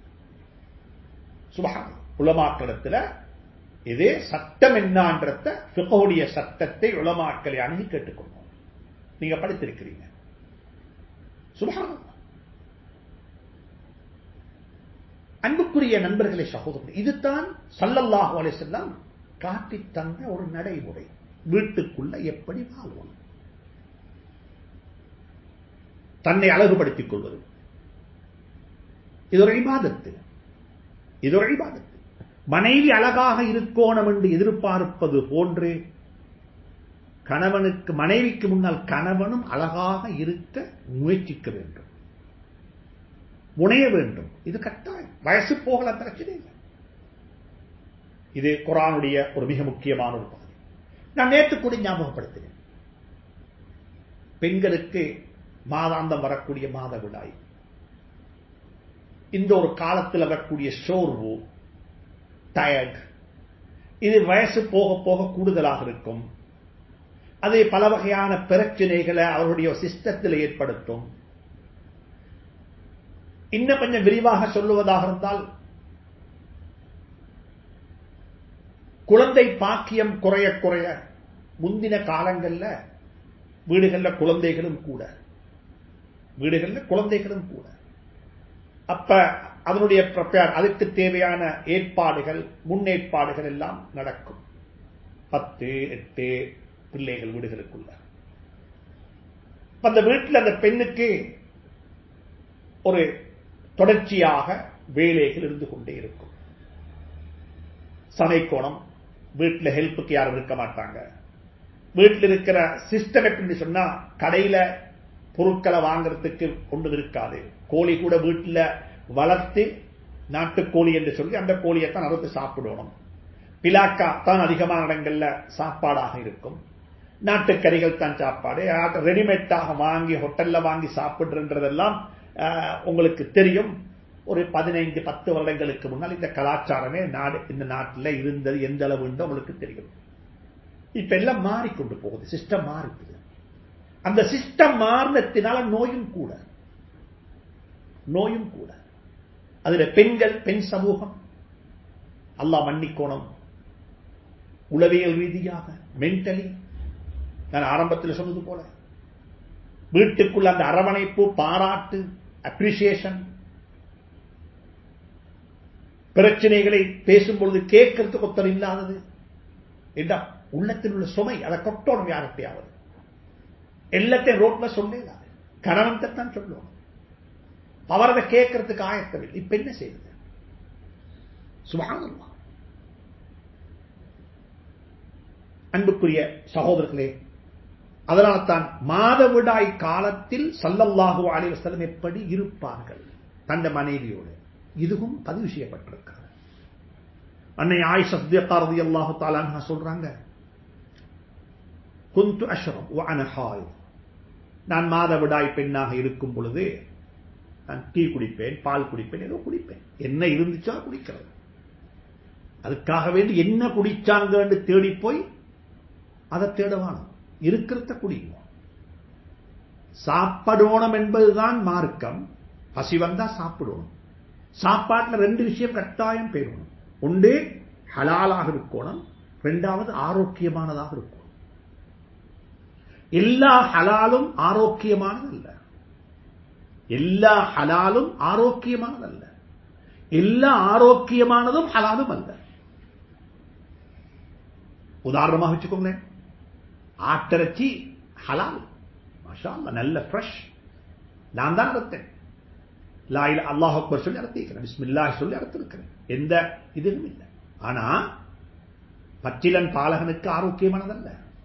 சுபகான உலமாக்களிடத்துல இதே சட்டம் என்னன்றத பிகவுடைய சட்டத்தை உலமாக்களை அணுகி கேட்டுக்கொண்டோம் நீங்க படித்திருக்கிறீங்க சுபகானம் அன்புக்குரிய நண்பர்களை சகோதரர் இதுதான் சல்லல்லாஹு அலிசல்லாம் காட்டி தந்த ஒரு நடைமுறை வீட்டுக்குள்ள எப்படி வாழ்வோம் தன்னை அழகுபடுத்திக் கொள்வது இது ஒரு இபாதத்து இது ஒரு இபாதத்து மனைவி அழகாக இருக்கோணும் என்று எதிர்பார்ப்பது போன்று கணவனுக்கு மனைவிக்கு முன்னால் கணவனும் அழகாக இருக்க முயற்சிக்க வேண்டும் முனைய வேண்டும் இது கட்டாயம் வயசு போகல பிரச்சனை இல்லை இது குரானுடைய ஒரு மிக முக்கியமான ஒரு பகுதி நான் நேற்று கூட ஞாபகப்படுத்தினேன் பெண்களுக்கு மாதாந்தம் வரக்கூடிய மாத விடாய் இந்த ஒரு காலத்தில் வரக்கூடிய சோர்வு டயர்ட் இது வயசு போக போக கூடுதலாக இருக்கும் அது பல வகையான பிரச்சனைகளை அவருடைய சிஸ்டத்தில் ஏற்படுத்தும் இன்னும் கொஞ்சம் விரிவாக சொல்லுவதாக இருந்தால் குழந்தை பாக்கியம் குறைய குறைய முந்தின காலங்கள்ல வீடுகள்ல குழந்தைகளும் கூட வீடுகள்ல குழந்தைகளும் கூட அப்ப அதனுடைய ப்ரிப்பேர் அதுக்கு தேவையான ஏற்பாடுகள் முன்னேற்பாடுகள் எல்லாம் நடக்கும் பத்து எட்டு பிள்ளைகள் வீடுகளுக்குள்ள அந்த வீட்டில் அந்த பெண்ணுக்கு ஒரு தொடர்ச்சியாக வேலைகள் இருந்து கொண்டே இருக்கும் சமைக்கோணம் வீட்டில் ஹெல்ப்புக்கு யாரும் இருக்க மாட்டாங்க வீட்டில் இருக்கிற சிஸ்டம் எப்படின்னு சொன்னா கடையில பொருட்களை வாங்குறதுக்கு கொண்டு இருக்காது கோழி கூட வீட்டில் வளர்த்து நாட்டுக்கோழி என்று சொல்லி அந்த கோழியை தான் அறுத்து சாப்பிடணும் பிலாக்கா தான் அதிகமான இடங்கள்ல சாப்பாடாக இருக்கும் நாட்டுக்கறிகள் தான் சாப்பாடு ரெடிமேட்டாக வாங்கி ஹோட்டல்ல வாங்கி சாப்பிடுறதெல்லாம் உங்களுக்கு தெரியும் ஒரு பதினைந்து பத்து வருடங்களுக்கு முன்னால் இந்த கலாச்சாரமே நாடு இந்த நாட்டில் இருந்தது எந்த அளவு உங்களுக்கு தெரியும் இப்ப எல்லாம் மாறிக்கொண்டு போகுது சிஸ்டம் மாறிக்குது அந்த சிஸ்டம் மாறினத்தினால நோயும் கூட நோயும் கூட அதுல பெண்கள் பெண் சமூகம் அல்லாஹ் மன்னிக்கோணம் உளவியல் ரீதியாக மென்டலி நான் ஆரம்பத்தில் சொன்னது போல வீட்டுக்குள்ள அந்த அரவணைப்பு பாராட்டு அப்ரிசியேஷன் பிரச்சனைகளை பேசும்பொழுது கேட்கறதுக்கு ஒத்தர் இல்லாதது என்ன உள்ளத்தில் உள்ள சுமை அதை கொட்டோணும் யார்கிட்டையாவது எல்லாத்தையும் ரோட்ல சொல்லல கணவன் தான் சொல்லுவோம் அவர் அதை கேட்கறதுக்கு ஆயத்தவில்லை இப்ப என்ன செய்யுது சுபானல்லா அன்புக்குரிய சகோதரர்களே அதனால தான் மாதவிடாய் காலத்தில் சல்லல்லாஹு அலைஹி வஸல்லம் எப்படி இருப்பார்கள் தந்த மனைவியோடு இதுவும் பதிவு செய்யப்பட்டிருக்கிறது அன்னை ஆயிஷா சித்திகா ரலியல்லாஹு தஆலா அன்ஹா சொல்றாங்க குந்து அஷ்ரப் வ அன ஹாயித் நான் மாதவிடாய் பெண்ணாக இருக்கும் பொழுது நான் டீ குடிப்பேன் பால் குடிப்பேன் ஏதோ குடிப்பேன் என்ன இருந்துச்சா குடிக்கிறது அதுக்காக வேண்டி என்ன குடிச்சாங்கன்னு தேடி போய் அதை தேடவானும் இருக்கிறத குடிங்க சாப்பிடணும் என்பதுதான் மார்க்கம் பசி வந்தா சாப்பிடணும் சாப்பாட்டுல ரெண்டு விஷயம் கட்டாயம் பெறணும் ஒன்று ஹலாலாக இருக்கணும் ரெண்டாவது ஆரோக்கியமானதாக இருக்கணும் எல்லா ஹலாலும் ஆரோக்கியமானதல்ல எல்லா ஹலாலும் ஆரோக்கியமானதல்ல எல்லா ஆரோக்கியமானதும் ஹலாலும் அல்ல உதாரணமாக வச்சுக்கோங்களேன் ஆட்டிறைச்சி ஹலால் மாஷா அல்லாஹ், நல்ல ஃப்ரெஷ் நான் தான் அறுத்தேன் லாயில அல்லாஹ் அக்பர் சொல்லி அறுத்திருக்கிறேன் பிஸ்மில்லாஹ் சொல்லி அறுத்திருக்கிறேன் எந்த இதுவும் இல்லை ஆனா பச்சிலன் பாலகனுக்கு ஆரோக்கியமானதல்ல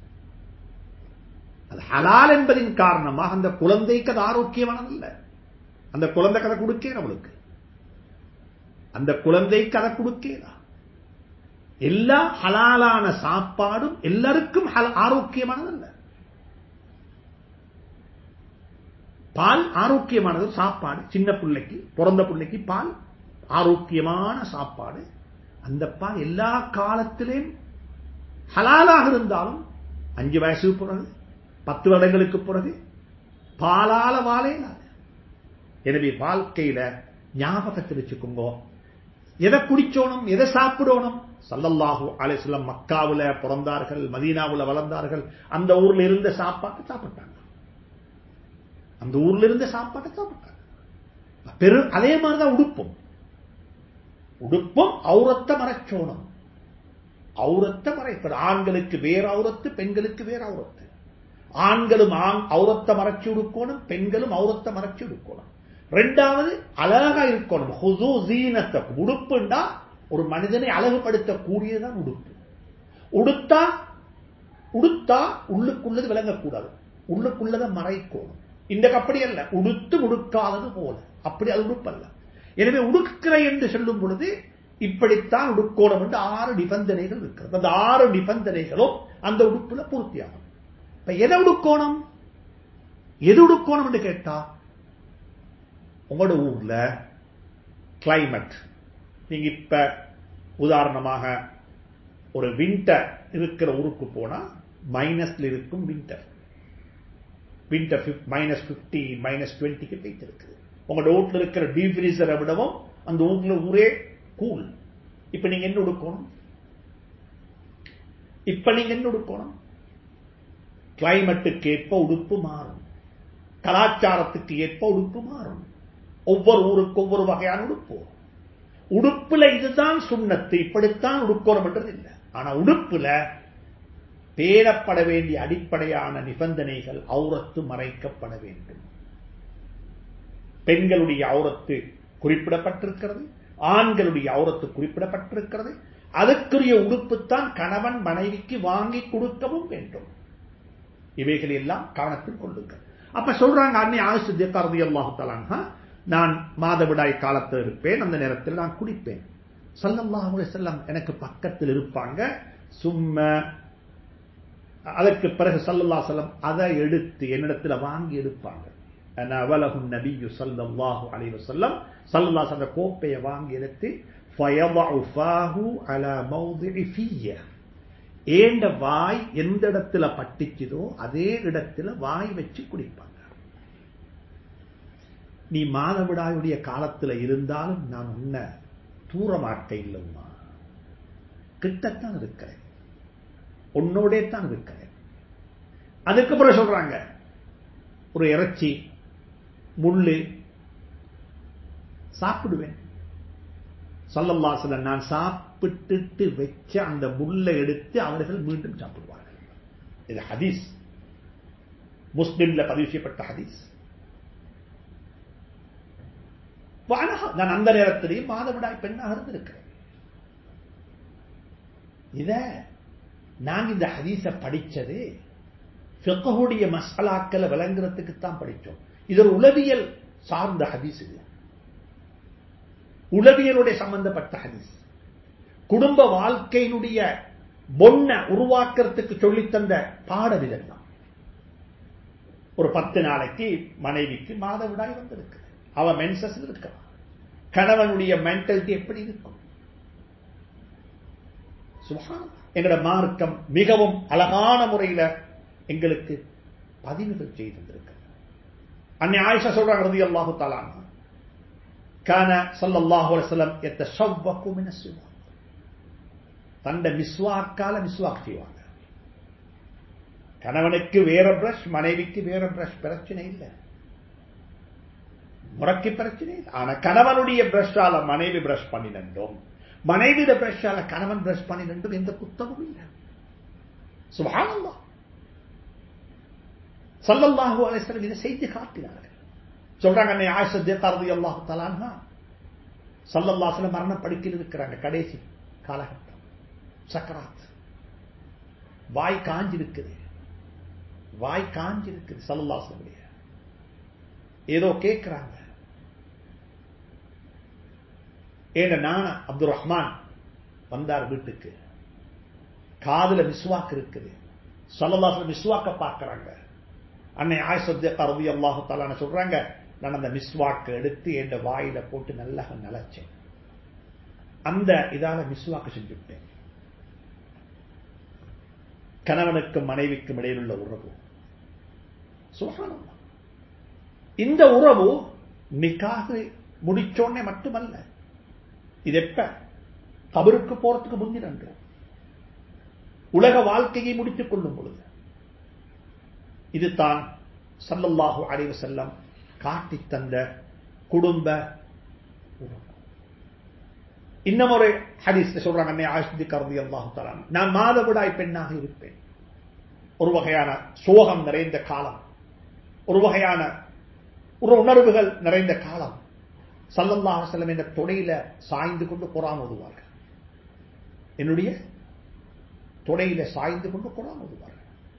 அது ஹலால் என்பதின் காரணமாக அந்த குழந்தைக்கு அது ஆரோக்கியமானதல்ல அந்த குழந்தை கதை கொடுக்கேன் அவளுக்கு அந்த குழந்தைக்கு அதை கொடுக்கேதா எல்லா ஹலாலான சாப்பாடும் எல்லாருக்கும் ஹல- ஆரோக்கியமானதல்ல பால் ஆரோக்கியமானது சாப்பாடு சின்ன பிள்ளைக்கு பிறந்த பிள்ளைக்கு பால் ஆரோக்கியமான சாப்பாடு அந்த பால் எல்லா காலத்திலேயும் ஹலாலாக இருந்தாலும் அஞ்சு வயசுக்கு பிறகு பத்து வருடங்களுக்கு பிறகு பாலால வாழையிலாது எனவே வாழ்க்கையில ஞாபகத்தில் வச்சுக்கோங்க எதை குடிச்சோணும் எதை சாப்பிடணும் சல்லல்லாஹு அலைஹிஸ்ஸலாம் மக்காவுல பிறந்தார்கள் மதீனாவுல வளர்ந்தார்கள் அந்த ஊர்ல இருந்த சாப்பாட்டை சாப்பிட்டாங்க அந்த ஊர்ல இருந்த சாப்பாட்டை சாப்பிட்டாங்க பெரு அதே மாதிரிதான் உடுப்பும் உடுப்பும் அவுரத்த மறைச்சோணும் அவுரத்த மறைப்பது ஆண்களுக்கு வேற அவுரத்து பெண்களுக்கு வேற அவுரத்து ஆண்களும் ஆண் அவுரத்த மறைச்சு உடுக்கணும் பெண்களும் அவுரத்த மறைச்சு உடுக்கணும் ரெண்டாவது அழகா இருக்கணும் ஹுசு ஜீனத்தை உடுப்புண்டா ஒரு மனிதனை அழகுபடுத்தக்கூடியதான் உடுப்பு உடுத்தா உடுத்தா உள்ளுக்குள்ளது விளங்கக்கூடாது உள்ளுக்குள்ளதை மறைக்கணும் இந்த அப்படி அல்ல உடுத்து உடுக்காதது போல அப்படி அது உடுப்பல்ல எனவே உடுக்கிற என்று சொல்லும் பொழுது இப்படித்தான் உடுக்கோணம் என்று ஆறு நிபந்தனைகள் இருக்கிறது அந்த ஆறு நிபந்தனைகளும் அந்த உடுப்புல பூர்த்தியாகும் இப்ப எதை உடுக்கோணம் எது உடுக்கோணம் என்று கேட்டா உங்களோட ஊர்ல கிளைமேட் நீங்க இப்ப உதாரணமாக ஒரு வின்டர் இருக்கிற ஊருக்கு போனா மைனஸ்ல இருக்கும் winter winter minus fifty minus டுவெண்ட்டிக்கு போயிட்டு இருக்குது உங்களோட வீட்டில் இருக்கிற டீப் ஃப்ரீசரை விடவும் அந்த ஊர்ல ஊரே கூல் இப்ப நீங்க என்ன உடுக்கணும் இப்ப நீங்க என்ன உடுக்கணும் கிளைமேட்டுக்கு ஏற்ப உடுப்பு மாறும் கலாச்சாரத்துக்கு ஏற்ப உடுப்பு மாறும் ஒவ்வொரு ஊருக்கு ஒவ்வொரு வகையான உடுப்பு உடுப்புல இதுதான் சுண்ணத்து இப்படித்தான் உடுக்கணும் என்றது இல்லை ஆனா உடுப்புல பேரப்பட வேண்டிய அடிப்படையான நிபந்தனைகள் அவுரத்து மறைக்கப்பட வேண்டும் பெண்களுடைய அவுரத்து குறிப்பிடப்பட்டிருக்கிறது ஆண்களுடைய அவுரத்து குறிப்பிடப்பட்டிருக்கிறது அதற்குரிய உடுப்புத்தான் கணவன் மனைவிக்கு வாங்கி கொடுக்கவும் வேண்டும் இவைகள் எல்லாம் கவனத்தில் கொள்ளுங்கள் அப்ப சொல்றாங்க அன்னை ஆயுசு தேக்காரதி அல்லாஹு நான் மாதவிடாய் காலத்தில் இருப்பேன் அந்த நேரத்தில் நான் குடிப்பேன் சல்லல்லாஹு செல்லம் எனக்கு பக்கத்தில் இருப்பாங்க சும்மா அதற்கு பிறகு சல்லல்லா செல்லம் அதை எடுத்து என்னிடத்துல வாங்கி எடுப்பாங்க அவலகும் நபியு சல்லல்லாஹு அலைஹி வஸல்லம் சல்லல்லா அந்த கோப்பையை வாங்கி எடுத்து ஃபயضع فاه على موضع فيه ஏண்ட வாய் எந்த இடத்துல பட்டிச்சுதோ அதே இடத்துல வாய் வச்சு குடிப்பாங்க நீ மாதவிடாயுடைய காலத்துல இருந்தாலும் நான் உன்னை தூரமாக்க இல்லைம்மா கிட்டத்தான் இருக்கிறேன் உன்னோடே தான் இருக்கிறேன் அதுக்கப்புறம் சொல்றாங்க ஒரு இறைச்சி முள்ளு சாப்பிடுவேன் சொல்லல்லாசல நான் சாப்பிட்டுட்டு வச்ச அந்த முள்ளை எடுத்து அவர்கள் மீண்டும் சாப்பிடுவார்கள் இது ஹதீஸ் முஸ்லிம்ல பதிவு செய்யப்பட்ட ஹதீஸ் நான் அந்த நேரத்திலேயும் மாதவிடாய் பெண்ணாக இருந்திருக்கிறேன் இத நாங்க இந்த ஹதீஸ படிச்சது ஃபிக்ஹுடைய மசாலாக்களை விளங்குறதுக்கு தான் படிச்சோம் இது ஒரு உளவியல் சார்ந்த ஹதீஸ் இது உளவியலுடைய சம்பந்தப்பட்ட ஹதீஸ் குடும்ப வாழ்க்கையினுடைய பொண்ண உருவாக்குறதுக்கு சொல்லித்தந்த பாடம் இதெல்லாம் ஒரு பத்து நாளைக்கு மனைவிக்கு மாதவிடாய் வந்திருக்கு அவ மென்சஸ் இருக்கலாம் கணவனுடைய மென்டாலிட்டி எப்படி இருக்கும் சுகானம் எங்களோட மார்க்கம் மிகவும் அழகான முறையில எங்களுக்கு பதிவுகள் செய்திருக்கிறது அன்னை ஆயிஷா சொல்றாங்க ரதி அல்லாஹு தாலான் கான சல்லல்லாஹு அலைஹி எத்தஷவ்வகு மின சுவாக் தண்ட மிஸ்வாக்கால மிஸ்வாக் செய்வாங்க கணவனுக்கு வேற பிரஷ் மனைவிக்கு வேற பிரஷ் பிரச்சனை இல்லை முறைக்கு பிரச்சனை இல்லை ஆனா கணவனுடைய பிரஷால மனைவி பிரஷ் பண்ணினோம் மனைவிட பிரஷால கணவன் பிரஷ் பண்ணினோம் எந்த குத்தமும் இல்லை சுபானந்தா சல்லல்லாஹு அலைஹி இதை செய்து காட்டினார்கள் சொல்றாங்க அன்னை ஆயிஷா தேத்தாரதி அல்லாஹு தலான்னா சல்லல்லாஹுல மரண படுக்கையில் இருக்கிறாங்க கடைசி காலகட்டம் சக்கராத் வாய் காஞ்சிருக்குது வாய் காஞ்சிருக்குது சல்லல்லாஹுடைய ஏதோ கேட்கிறாங்க ஏண்ட நானா அப்துல் ரஹ்மான் வந்தார் வீட்டுக்கு காதுல மிஸ்வாக்கு இருக்குது சல்லல்லாஹுல மிஸ்வாக்க பார்க்கறாங்க அன்னை ஆயசத்திய ரவி அல்லாஹு தாலான சொல்றாங்க நான் அந்த மிஸ்வாக்கு எடுத்து என் வாயில போட்டு நல்லா நிலைச்சேன் அந்த இதால மிஸ்வாக்கு செஞ்சுட்டேன் கணவனுக்கும் மனைவிக்கும் இடையில் உள்ள உறவு சுகானம் இந்த உறவு நிக்காக முடிச்சோடனே மட்டுமல்ல இது எப்ப கபருக்கு போறதுக்கு முந்தினன்று உலக வாழ்க்கையை முடித்துக் கொள்ளும் பொழுது இதுதான் சல்லல்லாஹு அலைவு செல்லம் காட்டி தந்த குடும்ப உறவு இன்னும் ஒரு ஹதீஸ் சொல்றாங்க அன்னை ஆயுஷ்தி கருதி அல்லாஹு தலான் நான் மாதவிடாய் பெண்ணாக இருப்பேன் ஒரு வகையான சோகம் நிறைந்த காலம் ஒரு வகையான ஒரு உணர்வுகள் நிறைந்த காலம் சல்லல்லாஹு செல்லம் என்ற தொடையில சாய்ந்து கொண்டு குரான் ஓதுவார்கள் என்னுடைய தொடையில சாய்ந்து கொண்டு குரான் ஓதுவார்கள்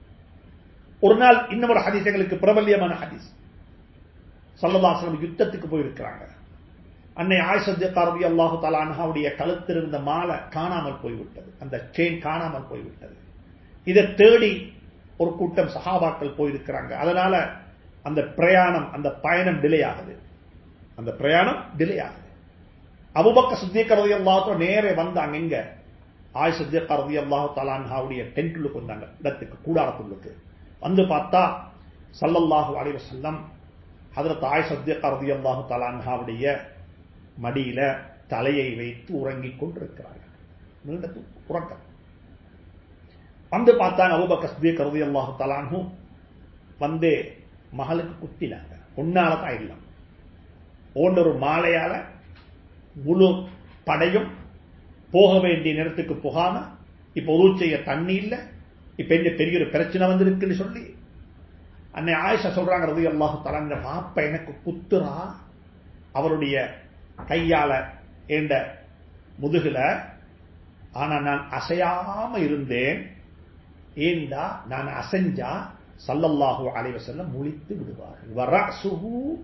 ஒரு நாள் இன்னொரு ஹதீசங்களுக்கு பிரபல்யமான ஹதீஸ் சல்லல்லாஹலம் யுத்தத்துக்கு போயிருக்கிறாங்க அன்னை ஆயுஷத்தியக்காரதி அல்லாஹு தலான்ஹாவுடைய கழுத்தில் இருந்த மாலை காணாமல் போய்விட்டது அந்த செயின் காணாமல் போய்விட்டது இதை தேடி ஒரு கூட்டம் சஹாபாக்கள் போயிருக்கிறாங்க அதனால அந்த பிரயாணம் அந்த பயணம் டிலே ஆகுது அந்த பிரயாணம் டிலே ஆகுது அபுபக்க சுத்தியக்கரதி அல்லாஹோ நேரே வந்தாங்க எங்க ஆய் சுத்தியக்கரதி அல்லாஹு தலான்ஹாவுடைய டென்ட்டுக்கு வந்தாங்க இடத்துக்கு கூடாரத்துள்ளுக்கு வந்து பார்த்தா சல்லல்லாஹு அலைவ செல்லம் ஹதரத் ஆய் சத்தியக்கரதி அல்லாஹு தலான்ஹாவுடைய மடியில தலையை வைத்து உறங்கிக் கொண்டிருக்கிறார்கள் நீண்ட உறக்கம் வந்து பார்த்தாங்க அபுபக்க சுத்தியக்கரதி அல்லாஹு தலான்ஹும் வந்து மகளுக்கு குத்தினாங்க உன்னால தான் இல்லை ஓண்ட ஒரு மாலையால முழு படையும் போக வேண்டிய நேரத்துக்கு போகாம இப்ப உருவ செய்ய தண்ணி இல்லை இப்ப என்ன பெரிய ஒரு பிரச்சனை வந்திருக்குன்னு சொல்லி அன்னை ஆயிஷா சொல்றாங்க ரவி அல்லாஹு தலாங்க மாப்ப எனக்கு குத்துறா அவருடைய கையால ஏண்ட முதுகுல ஆனா நான் அசையாம இருந்தேன் ஏண்டா நான் அசைஞ்சா சல்லல்லாஹு அலைவ செல்லம் முழித்து விடுவார்கள்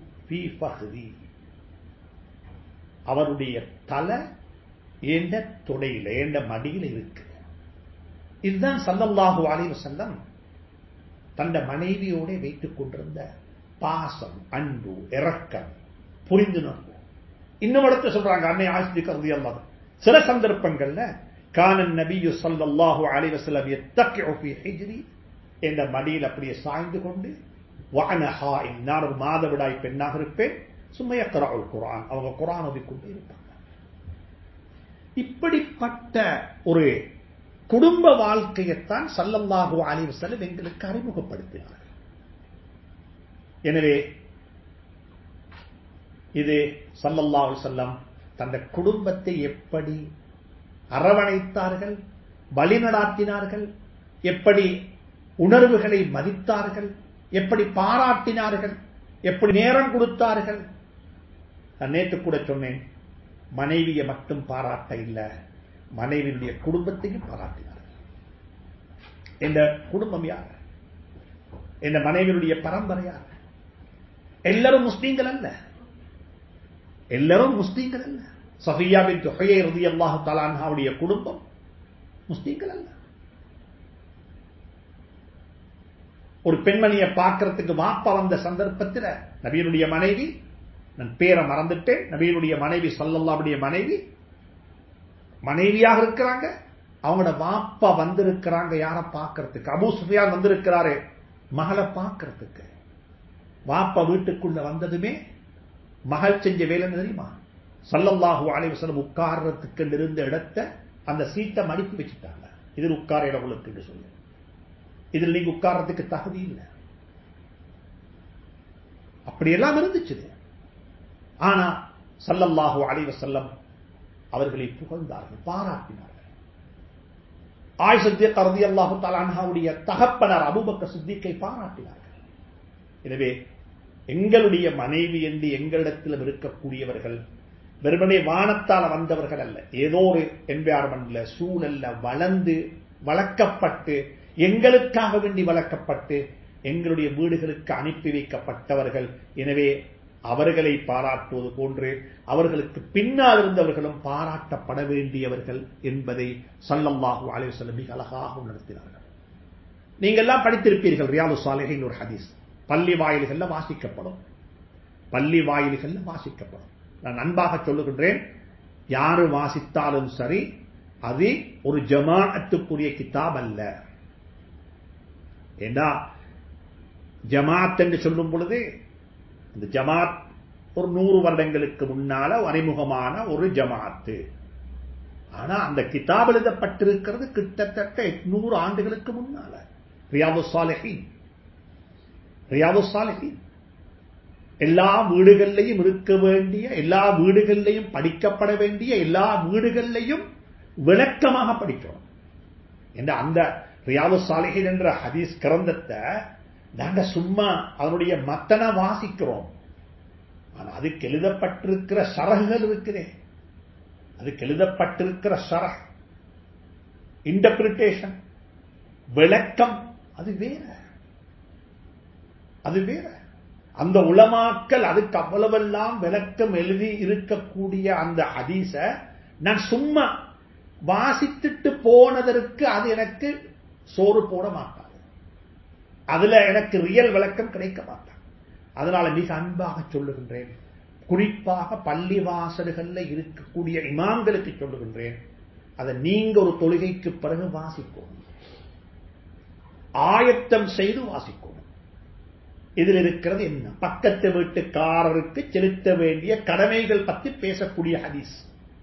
அவருடைய தலை ஏண்ட தொடையில ஏண்ட மடியில இருக்கு இதுதான் சல்லல்லாஹு அலைவ செல்லம் தந்த மனைவியோட வைத்துக் கொண்டிருந்த பாசம் அன்பு இறக்கம் புரிந்துணர்வு இன்னும் இடத்த சொல்றாங்க அன்னை ஆசிரி கருதி அல்லாத சில சந்தர்ப்பங்கள்ல கானன் நபியு சல்லல்லாஹு அலைவ செல்லம் எத்தக்கி ஹிஜ்ரி என்ற மடியில் அப்படியே சாய்ந்து கொண்டு நான் ஒரு மாதவிடாய் பெண்ணாக இருப்பேன் சும்மைய கராவுல் குரான் அவங்க குரான் ஓதிக்கொண்டே இருப்பாங்க இப்படிப்பட்ட ஒரு குடும்ப வாழ்க்கையைத்தான் சல்லல்லாஹு அலைவ செல்லம் எங்களுக்கு அறிமுகப்படுத்தினார் எனவே இது சல்லல்லாஹு செல்லம் தந்த குடும்பத்தை எப்படி அரவணைத்தார்கள் வழிநடாத்தினார்கள் எப்படி உணர்வுகளை மதித்தார்கள் எப்படி பாராட்டினார்கள் எப்படி நேரம் கொடுத்தார்கள் நான் நேற்று கூட சொன்னேன் மனைவியை மட்டும் பாராட்ட இல்லை மனைவியுடைய குடும்பத்தையும் பாராட்டினார்கள் இந்த குடும்பம் யார் என் மனைவியுடைய பரம்பரையாக எல்லாரும் முஸ்லீம்கள் அல்ல எல்லாரும் முஸ்லீம்கள் அல்ல சஃபியா பின் தொகையை ரதி அல்லாஹு தலான்ஹாவுடைய குடும்பம் முஸ்லீம்கள் அல்ல ஒரு பெண்மணியை பார்க்கறதுக்கு வாப்பா வந்த சந்தர்ப்பத்தில் நபியனுடைய மனைவி நான் பேரை மறந்துட்டேன் நபியனுடைய மனைவி சல்லல்லாவுடைய மனைவி மனைவியாக இருக்கிறாங்க அவங்களோட வாப்பா வந்திருக்கிறாங்க யார பார்க்கறதுக்கு அபு சுஃபியான் வந்திருக்கிறாரு மகளை பார்க்கறதுக்கு வாப்பா வீட்டுக்குள்ள வந்ததுமே மகள் செஞ்ச வேலை தெரியுமா சல்லல்லாஹு அலைவசனம் உட்கார்றதுக்கு இருந்த இடத்த அந்த சீட்டை மடிப்பு வச்சுட்டாங்க இதில் உட்கார இடம் உங்களுக்கு சொல்லு இதில் நீங்க உட்கார்றதுக்கு தகுதி இல்லை அப்படியெல்லாம் இருந்துச்சு ஆனா சல்லல்லாஹு அலைவசல்லம் அவர்களை புகழ்ந்தார்கள் பாராட்டினார்கள் ஆயிஷத்திய கருதி அல்லாஹு தாலான்ஹாவுடைய தகப்பனர் அபுபக்க சித்திக்கை பாராட்டினார்கள் எனவே எங்களுடைய மனைவி என்று எங்களிடத்தில் இருக்கக்கூடியவர்கள் வெறுமனே வானத்தால் வந்தவர்கள் அல்ல ஏதோ ஒரு என்வாரன்மெண்ட்ல சூழல்ல வளர்ந்து வளர்க்கப்பட்டு எங்களுக்காக வேண்டி வளர்க்கப்பட்டு எங்களுடைய வீடுகளுக்கு அனுப்பி வைக்கப்பட்டவர்கள் எனவே அவர்களை பாராட்டுவது போன்று அவர்களுக்கு பின்னால் இருந்தவர்களும் பாராட்டப்பட வேண்டியவர்கள் என்பதை சல்லல்லாஹு அலைவசல்லம் மிக அழகாக உணர்த்தினார்கள் நீங்கள்லாம் படித்திருப்பீர்கள் ரியாது சாலைகள் ஒரு ஹதீஸ் பள்ளி வாயில்கள்ல வாசிக்கப்படும் பள்ளி வாயில்கள்ல வாசிக்கப்படும் நான் அன்பாக சொல்லுகின்றேன் யாரு வாசித்தாலும் சரி அது ஒரு ஜமாஅத்துக்குரிய கிதாப் அல்ல ஏண்டா ஜமாத் என்று சொல்லும் பொழுது இந்த ஜமாத் ஒரு நூறு வருடங்களுக்கு முன்னால அறிமுகமான ஒரு ஜமாத்து ஆனா அந்த கிதாப் எழுதப்பட்டிருக்கிறது கிட்டத்தட்ட எட்நூறு ஆண்டுகளுக்கு முன்னால ரியாது சாலஹின் ரியாது சாலஹின் எல்லா வீடுகளிலையும் இருக்க வேண்டிய எல்லா வீடுகளிலையும் படிக்கப்பட வேண்டிய எல்லா வீடுகளிலையும் விளக்கமாக படிக்கிறோம் என்ற அந்த ரியாது சாலிஹின் என்ற ஹதீஸ் கிரந்தத்தை நாங்க சும்மா அதனுடைய மத்தனை வாசிக்கிறோம் ஆனா அதுக்கு எழுதப்பட்டிருக்கிற சரகுகள் இருக்குதே அதுக்கு எழுதப்பட்டிருக்கிற சரக் இன்டர்பிரிட்டேஷன் விளக்கம் அது வேற அது வேற அந்த உளமாக்கல் அதுக்கு அவ்வளவெல்லாம் விளக்கம் எழுதி இருக்கக்கூடிய அந்த ஹதீஸ நான் சும்மா வாசித்துட்டு போனதற்கு அது எனக்கு சோறு போட மாட்டாது அதுல எனக்கு ரியல் விளக்கம் கிடைக்க மாட்டான் அதனால மிக அன்பாக சொல்லுகின்றேன் குறிப்பாக பள்ளி வாசல்கள்ல இருக்கக்கூடிய இமாம்களுக்கு சொல்லுகின்றேன் அதை நீங்க ஒரு தொழுகைக்கு பிறகு வாசிக்கணும் ஆயத்தம் செய்து வாசிக்கணும் இதில் இருக்கிறது என்ன பக்கத்து வீட்டுக்காரருக்கு செலுத்த வேண்டிய கடமைகள் பற்றி பேசக்கூடிய ஹதீஸ்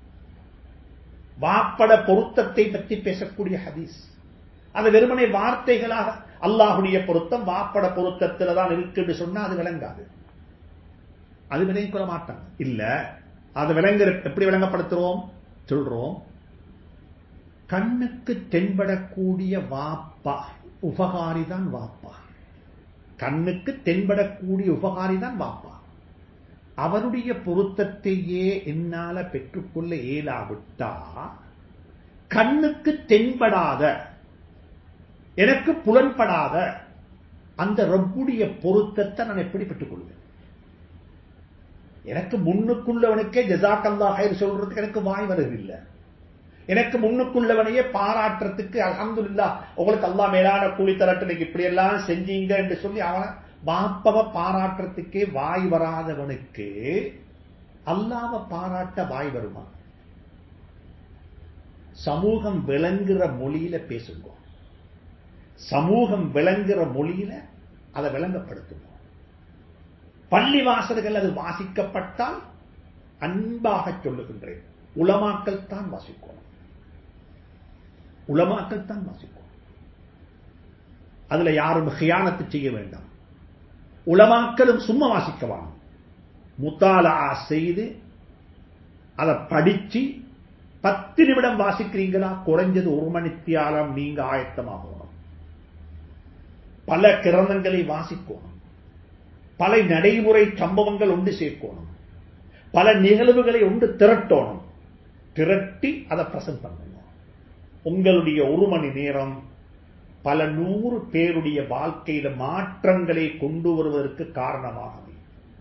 வாப்பட பொருத்தத்தை பற்றி பேசக்கூடிய ஹதீஸ் அது வெறுமனை வார்த்தைகளாக அல்லாஹுடைய பொருத்தம் வாப்பட பொருத்தத்தில் தான் இருக்குன்னு சொன்னா அது விளங்காது அது விளங்கிக் கொள்ள மாட்டாங்க இல்ல அது விளங்குற எப்படி விளங்கப்படுத்துறோம் சொல்றோம் கண்ணுக்கு தென்படக்கூடிய வாப்பா உபகாரி தான் வாப்பா கண்ணுக்கு தென்படக்கூடிய உபகாரி தான் வாப்பா அவருடைய பொருத்தத்தையே என்னால பெற்றுக்கொள்ள இயலாவிட்டா கண்ணுக்கு தென்படாத எனக்கு புலன்படாத அந்த ரப்புடைய பொருத்தத்தை நான் எப்படி பெற்றுக்கொள்வேன் எனக்கு முன்னுக்குள்ளவனுக்கே ஜசாக்கல்லா ஹயர் சொல்றதுக்கு எனக்கு வாய் வருவதில்லை எனக்கு முன்னுக்குள்ளவனையே பாராட்டுறதுக்கு அலமதுல்லா உங்களுக்கு அல்லா மேலான கூலி தரட்டு இப்படி எல்லாம் செஞ்சீங்க என்று சொல்லி அவனை பாப்பவ பாராட்டுறதுக்கே வாய் வராதவனுக்கு அல்லாவ பாராட்ட வாய் வருமா சமூகம் விளங்குற மொழியில பேசுங்க சமூகம் விளங்குற மொழியில அதை விளங்கப்படுத்துவோம் பள்ளி வாசல்கள் அது வாசிக்கப்பட்டால் அன்பாக சொல்லுகின்றேன் உளமாக்கல் தான் வாசிக்கணும் உளமாக்கல் தான் வாசிக்கணும் அதுல யாரும் ஹியானத்து செய்ய வேண்டாம் உளமாக்கலும் சும்மா வாசிக்கவான் முத்தாலா செய்து அதை படிச்சு பத்து நிமிடம் வாசிக்கிறீங்களா குறைஞ்சது ஒரு மணித்தியாலம் நீங்க ஆயத்தமாகணும் பல கிரணங்களை வாசிக்கணும் பல நடைமுறை சம்பவங்கள் ஒன்று சேர்க்கணும் பல நிகழ்வுகளை ஒன்று திரட்டணும் திரட்டி அதை பிரசன்ட் பண்ணணும் உங்களுடைய ஒரு மணி நேரம் பல நூறு பேருடைய வாழ்க்கையில மாற்றங்களை கொண்டு வருவதற்கு காரணமாக அமையும்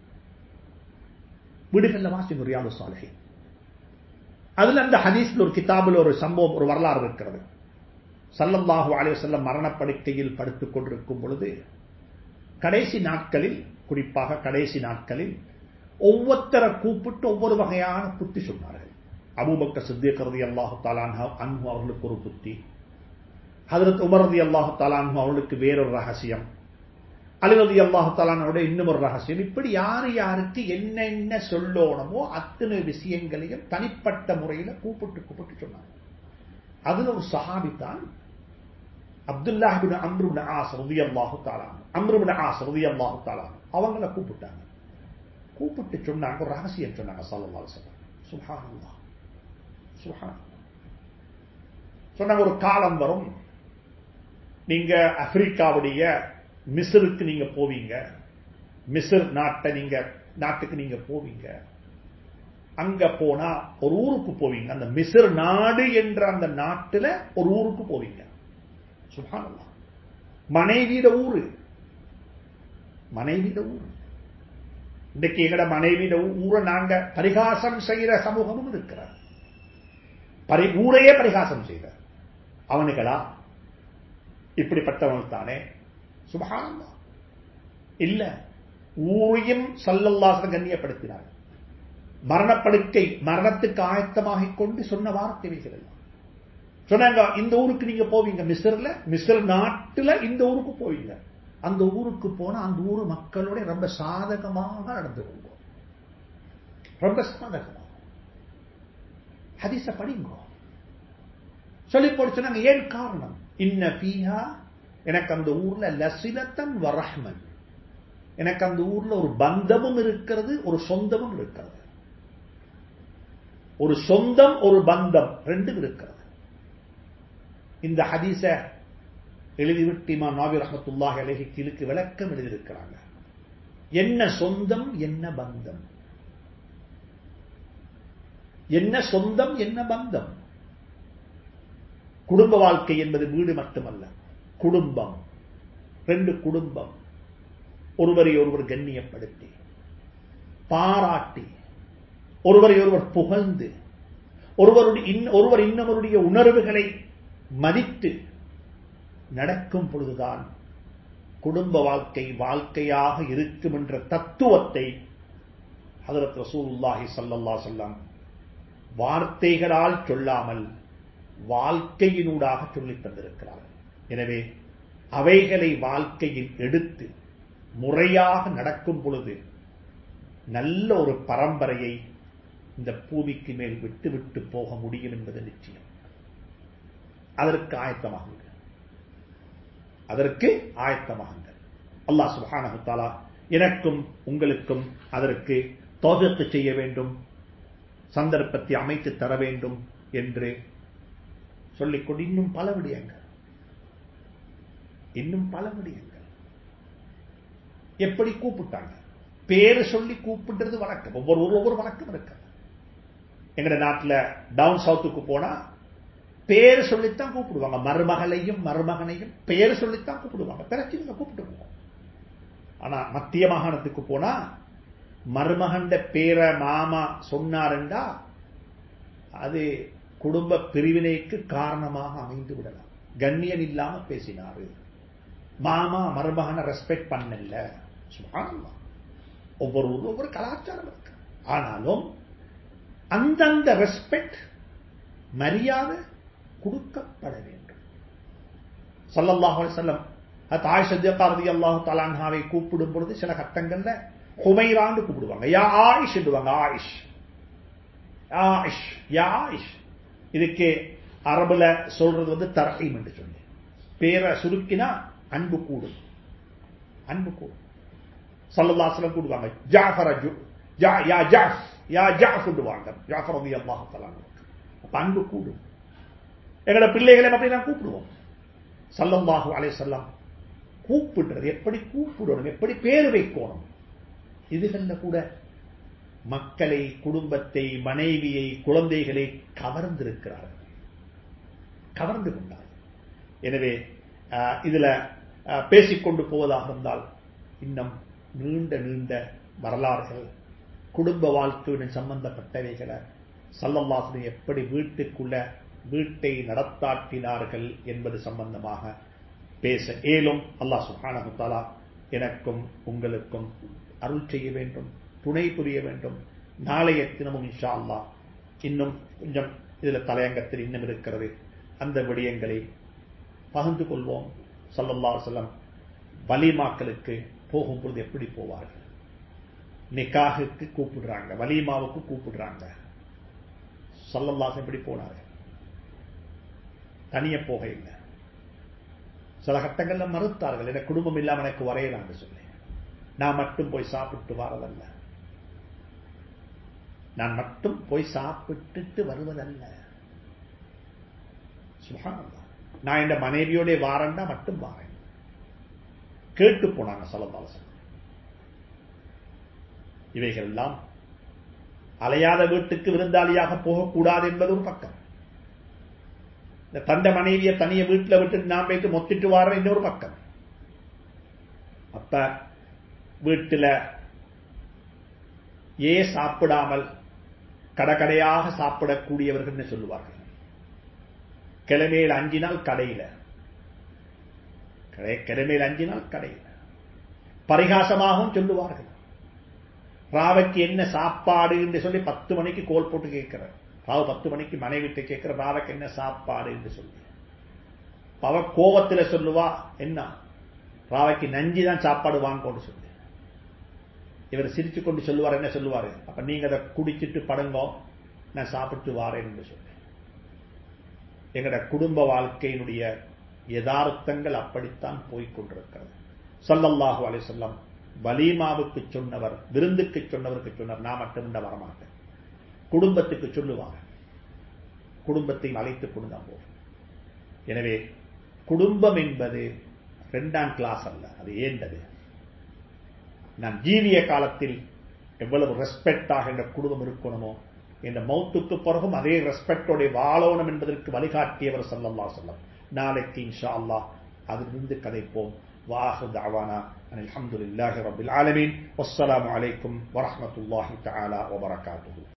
வீடுகள்ல வாசிங்க ரியாது சாலை அதுல அந்த ஹதீஸ்ல ஒரு கிதாபில் ஒரு சம்பவம் ஒரு வரலாறு இருக்கிறது சல்லல்லாஹு அலைஹி வஸல்லம் மரணப்படுக்கையில் படுத்துக் கொண்டிருக்கும் பொழுது கடைசி நாட்களில் குறிப்பாக கடைசி நாட்களில் ஒவ்வொருத்தரை கூப்பிட்டு ஒவ்வொரு வகையான புத்தி சொன்னார்கள் அபூபக்க சித்திக் ரதி அல்லாஹு தாலான்ஹா அன்பு அவர்களுக்கு ஒரு புத்தி ஹதரத் உமர் ரதி அல்லாஹு தாலான்ஹு அவர்களுக்கு வேறொரு ரகசியம் அலிரதி அல்லாஹு தாலானோட இன்னும் ஒரு ரகசியம் இப்படி யாரு யாருக்கு என்னென்ன சொல்லணுமோ அத்தனை விஷயங்களையும் தனிப்பட்ட முறையில் கூப்பிட்டு கூப்பிட்டு சொன்னாங்க அதுல ஒரு சஹாபி தான் அப்துல்லாஹிபின் அம்ருபின் ஆஸ் ரதி அல்லாஹு தாலான் அம்ருபின் ஆஸ் ரதி அல்லாஹு தாலான் அவங்கள கூப்பிட்டாங்க கூப்பிட்டு சொன்னாங்க ஒரு ரகசியம் சொன்னாங்க சல்லல்லாஹு அலைஹி வஸல்லம் சுப்ஹானல்லாஹ் சுப்ஹான் சொன்னாங்க ஒரு காலம் வரும் நீங்க ஆப்பிரிக்காவுடைய மிஸ்ருக்கு நீங்க போவீங்க மிஸ்ர் நாட்டை நீங்க நாட்டுக்கு நீங்க போவீங்க அங்க போனா ஒரு ஊருக்கு போவீங்க அந்த மிஸ்ர் நாடு என்ற அந்த நாட்டுல ஒரு ஊருக்கு போவீங்க சுபானல்லா மனைவியிட ஊரு மனைவியிட ஊரு இன்றைக்கு எங்கட மனைவியிட ஊரை நாங்க பரிகாசம் செய்யற சமூகமும் இருக்கிறார் பரி ஊரையே பரிகாசம் செய்த அவனுங்களா இப்படிப்பட்டவன் தானே சுபகானந்தா இல்ல ஊரையும் சல்லல்லாசன் கண்ணியப்படுத்தினார் மரணப்படுக்கை மரணத்துக்கு ஆயத்தமாகிக் கொண்டு சொன்ன வார்த்தைகள் எல்லாம் சொன்னாங்க இந்த ஊருக்கு நீங்க போவீங்க மிஸ்ர்ல மிஸ்ர் நாட்டுல இந்த ஊருக்கு போவீங்க அந்த ஊருக்கு போனா அந்த ஊர் மக்களோட ரொம்ப சாதகமாக நடந்து கொள்வோம் ரொம்ப சாதகமாக ஹதீச படிங்கோ சொல்லி போட்டு சொன்னாங்க ஏன் காரணம் இன்ன பீஹா எனக்கு அந்த ஊர்ல லசிலத்தன் வரஹ்மன் எனக்கு அந்த ஊர்ல ஒரு பந்தமும் இருக்கிறது ஒரு சொந்தமும் இருக்கிறது ஒரு சொந்தம் ஒரு பந்தம் ரெண்டும் இருக்கிறது இந்த ஹதீச எழுதிவிட்டு இமா நாவி ரஹமத்துல்லாஹ் அலஹி கீழுக்கு விளக்கம் எழுதியிருக்கிறாங்க என்ன சொந்தம் என்ன பந்தம் என்ன சொந்தம் என்ன பந்தம் குடும்ப வாழ்க்கை என்பது வீடு மட்டுமல்ல குடும்பம் ரெண்டு குடும்பம் ஒருவரை ஒருவர் கண்ணியப்படுத்தி பாராட்டி ஒருவரை ஒருவர் புகழ்ந்து ஒருவருடைய ஒருவர் இன்னொருடைய உணர்வுகளை மதித்து நடக்கும் பொழுதுதான் குடும்ப வாழ்க்கை வாழ்க்கையாக இருக்கும் என்ற தத்துவத்தை ஹதரத் ரசூலுல்லாஹி சல்லல்லா சொல்லம் வார்த்தைகளால் சொல்லாமல் வாழ்க்கையினூடாக சொல்லித் தந்திருக்கிறார் எனவே அவைகளை வாழ்க்கையில் எடுத்து முறையாக நடக்கும் பொழுது நல்ல ஒரு பரம்பரையை இந்த பூமிக்கு மேல் விட்டு விட்டு போக முடியும் என்பது நிச்சயம் அதற்கு ஆயத்தமாகுங்கள் அதற்கு ஆயத்தமாகுங்கள் அல்லாஹ் சுபானு தாலா எனக்கும் உங்களுக்கும் அதற்கு தோதத்து செய்ய வேண்டும் சந்தர்ப்பத்தை அமைத்து தர வேண்டும் என்று சொல்லிக்கொண்டு இன்னும் பல விடயங்கள் இன்னும் பல விடயங்கள் எப்படி கூப்பிட்டாங்க பேரு சொல்லி கூப்பிடுறது வழக்கம் ஒவ்வொரு ஒவ்வொரு வழக்கம் இருக்கு எங்கட நாட்டில் டவுன் சவுத்துக்கு போனா பேர் சொல்லித்தான் கூப்பிடுவாங்க மருமகளையும் மருமகனையும் பேர் சொல்லித்தான் கூப்பிடுவாங்க பிரச்சனை கூப்பிட்டு ஆனா மத்திய மாகாணத்துக்கு போனா மருமகண்ட பேர மாமா சொன்னாருண்டா அது குடும்ப பிரிவினைக்கு காரணமாக அமைந்து விடலாம் கண்ணியம் இல்லாம பேசினாரு மாமா மருமகனை ரெஸ்பெக்ட் பண்ணல சும்மா ஒவ்வொரு ஊர்ல ஒவ்வொரு கலாச்சாரம் இருக்கு ஆனாலும் அந்தந்த ரெஸ்பெக்ட் மரியாதை கொடுக்கப்பட வேண்டும் சல்லல்லாஹு செல்லம் தாய்ஷத்யகாரதி அல்லாஹு தலான்ஹாவை கூப்பிடும் பொழுது சில கட்டங்கள்ல ஹுமைரான்னு கூப்பிடுவாங்க யா ஆயிஷ் ஆயிஷ் ஆயிஷ் யா ஆயிஷ் இதுக்கு அரபுல சொல்றது வந்து தரஹீம் என்று சொல்லி பேரை சுருக்கினா அன்பு கூடும் அன்பு கூடும் சல்லல்லாசலம் கூடுவாங்க ஜாஃபர் யா ஜாஃப் யா ஜாஃப் வாங்க ஜாஃபர் ரதி அல்லாஹு தலான் அப்ப அன்பு கூடும் எங்களோட பிள்ளைகளை அப்படி நான் கூப்பிடுவோம் சல்லல்லாஹு அலை செல்லம் கூப்பிடுறது எப்படி கூப்பிடணும் எப்படி பேர் வைக்கணும் இதுகள்ல கூட மக்களை குடும்பத்தை மனைவியை குழந்தைகளை கவர்ந்திருக்கிறார்கள் கவர்ந்து கொண்டார் எனவே இதுல பேசிக்கொண்டு போவதாக இருந்தால் இன்னும் நீண்ட நீண்ட வரலாறுகள் குடும்ப வாழ்க்கையுடன் சம்பந்தப்பட்டவைகளை சல்லல்லாசனை எப்படி வீட்டுக்குள்ள வீட்டை நடத்தாட்டினார்கள் என்பது சம்பந்தமாக பேச ஏலும் அல்லாஹ் சுஹானஹு தாலா எனக்கும் உங்களுக்கும் அருள் செய்ய வேண்டும் துணை புரிய வேண்டும் நாளைய தினமும் இன்ஷா அல்லாஹ் இன்னும் கொஞ்சம் இதுல தலையங்கத்தில் இன்னும் இருக்கிறது அந்த விடயங்களை பகிர்ந்து கொள்வோம் சல்லல்லா செல்லம் வலிமாக்களுக்கு போகும்பொழுது எப்படி போவார்கள் நிக்காகுக்கு கூப்பிடுறாங்க வலிமாவுக்கு கூப்பிடுறாங்க சல்லல்லாஸ் எப்படி போனார்கள் தனிய போக இல்லை சில கட்டங்கள்ல மறுத்தார்கள் எனக்கு குடும்பம் இல்லாம எனக்கு வரையலான்னு சொல்லி நான் மட்டும் போய் சாப்பிட்டு வரதல்ல நான் மட்டும் போய் சாப்பிட்டுட்டு வருவதல்ல சுகானந்தா நான் என் மனைவியோட வாரண்டா மட்டும் வாரேன் கேட்டு போனாங்க சலந்தாலசன் இவைகள் எல்லாம் அலையாத வீட்டுக்கு விருந்தாளியாக போகக்கூடாது என்பது ஒரு பக்கம் இந்த தந்த மனைவியை தனிய வீட்டில் விட்டு நான் போயிட்டு மொத்திட்டு வார இன்னொரு பக்கம் அப்ப வீட்டில் ஏ சாப்பிடாமல் கடகடையாக சாப்பிடக்கூடியவர்கள் சொல்லுவார்கள் கிழமையில் அஞ்சு நாள் கடையில கிழமையில் அஞ்சு நாள் கடையில பரிகாசமாகவும் சொல்லுவார்கள் ராவைக்கு என்ன சாப்பாடு என்று சொல்லி பத்து மணிக்கு கோல் போட்டு கேட்கிறார் ராவு பத்து மணிக்கு மனைவிட்டு கேட்கிற ராவைக்கு என்ன சாப்பாடு என்று சொல்லி அவ கோபத்துல சொல்லுவா என்ன ராவைக்கு நஞ்சி தான் சாப்பாடு வாங்கோன்னு சொல்லி இவர் சிரிச்சு கொண்டு சொல்லுவார் என்ன சொல்லுவாரு அப்ப நீங்க அதை குடிச்சிட்டு படுங்கோ நான் சாப்பிட்டு வாரேன் என்று சொல்லி எங்கட குடும்ப வாழ்க்கையினுடைய யதார்த்தங்கள் அப்படித்தான் போய்கொண்டிருக்கிறது சல்லல்லாஹு அலி சொல்லம் வலீமாவுக்கு சொன்னவர் விருந்துக்கு சொன்னவருக்கு சொன்னார் நான் மட்டும் வரமாட்டேன் குடும்பத்துக்கு சொல்லுவாங்க குடும்பத்தையும் அழைத்துக் கொண்டு தான் போகும் எனவே குடும்பம் என்பது இரண்டாம் கிளாஸ் அல்ல அது ஏண்டது நான் ஜீவிய காலத்தில் எவ்வளவு ரெஸ்பெக்டாக என்ற குடும்பம் இருக்கணுமோ என்ற மௌத்துக்கு பிறகும் அதே ரெஸ்பெக்டோட வாழணும் என்பதற்கு வழிகாட்டியவர் சல்லல்லா சொல்லம் நாளைக்கு இன்ஷா அல்லாஹ் அதிலிருந்து கதைப்போம் واخر دعوانا ان الحمد لله رب العالمين والسلام عليكم ورحمه الله تعالى وبركاته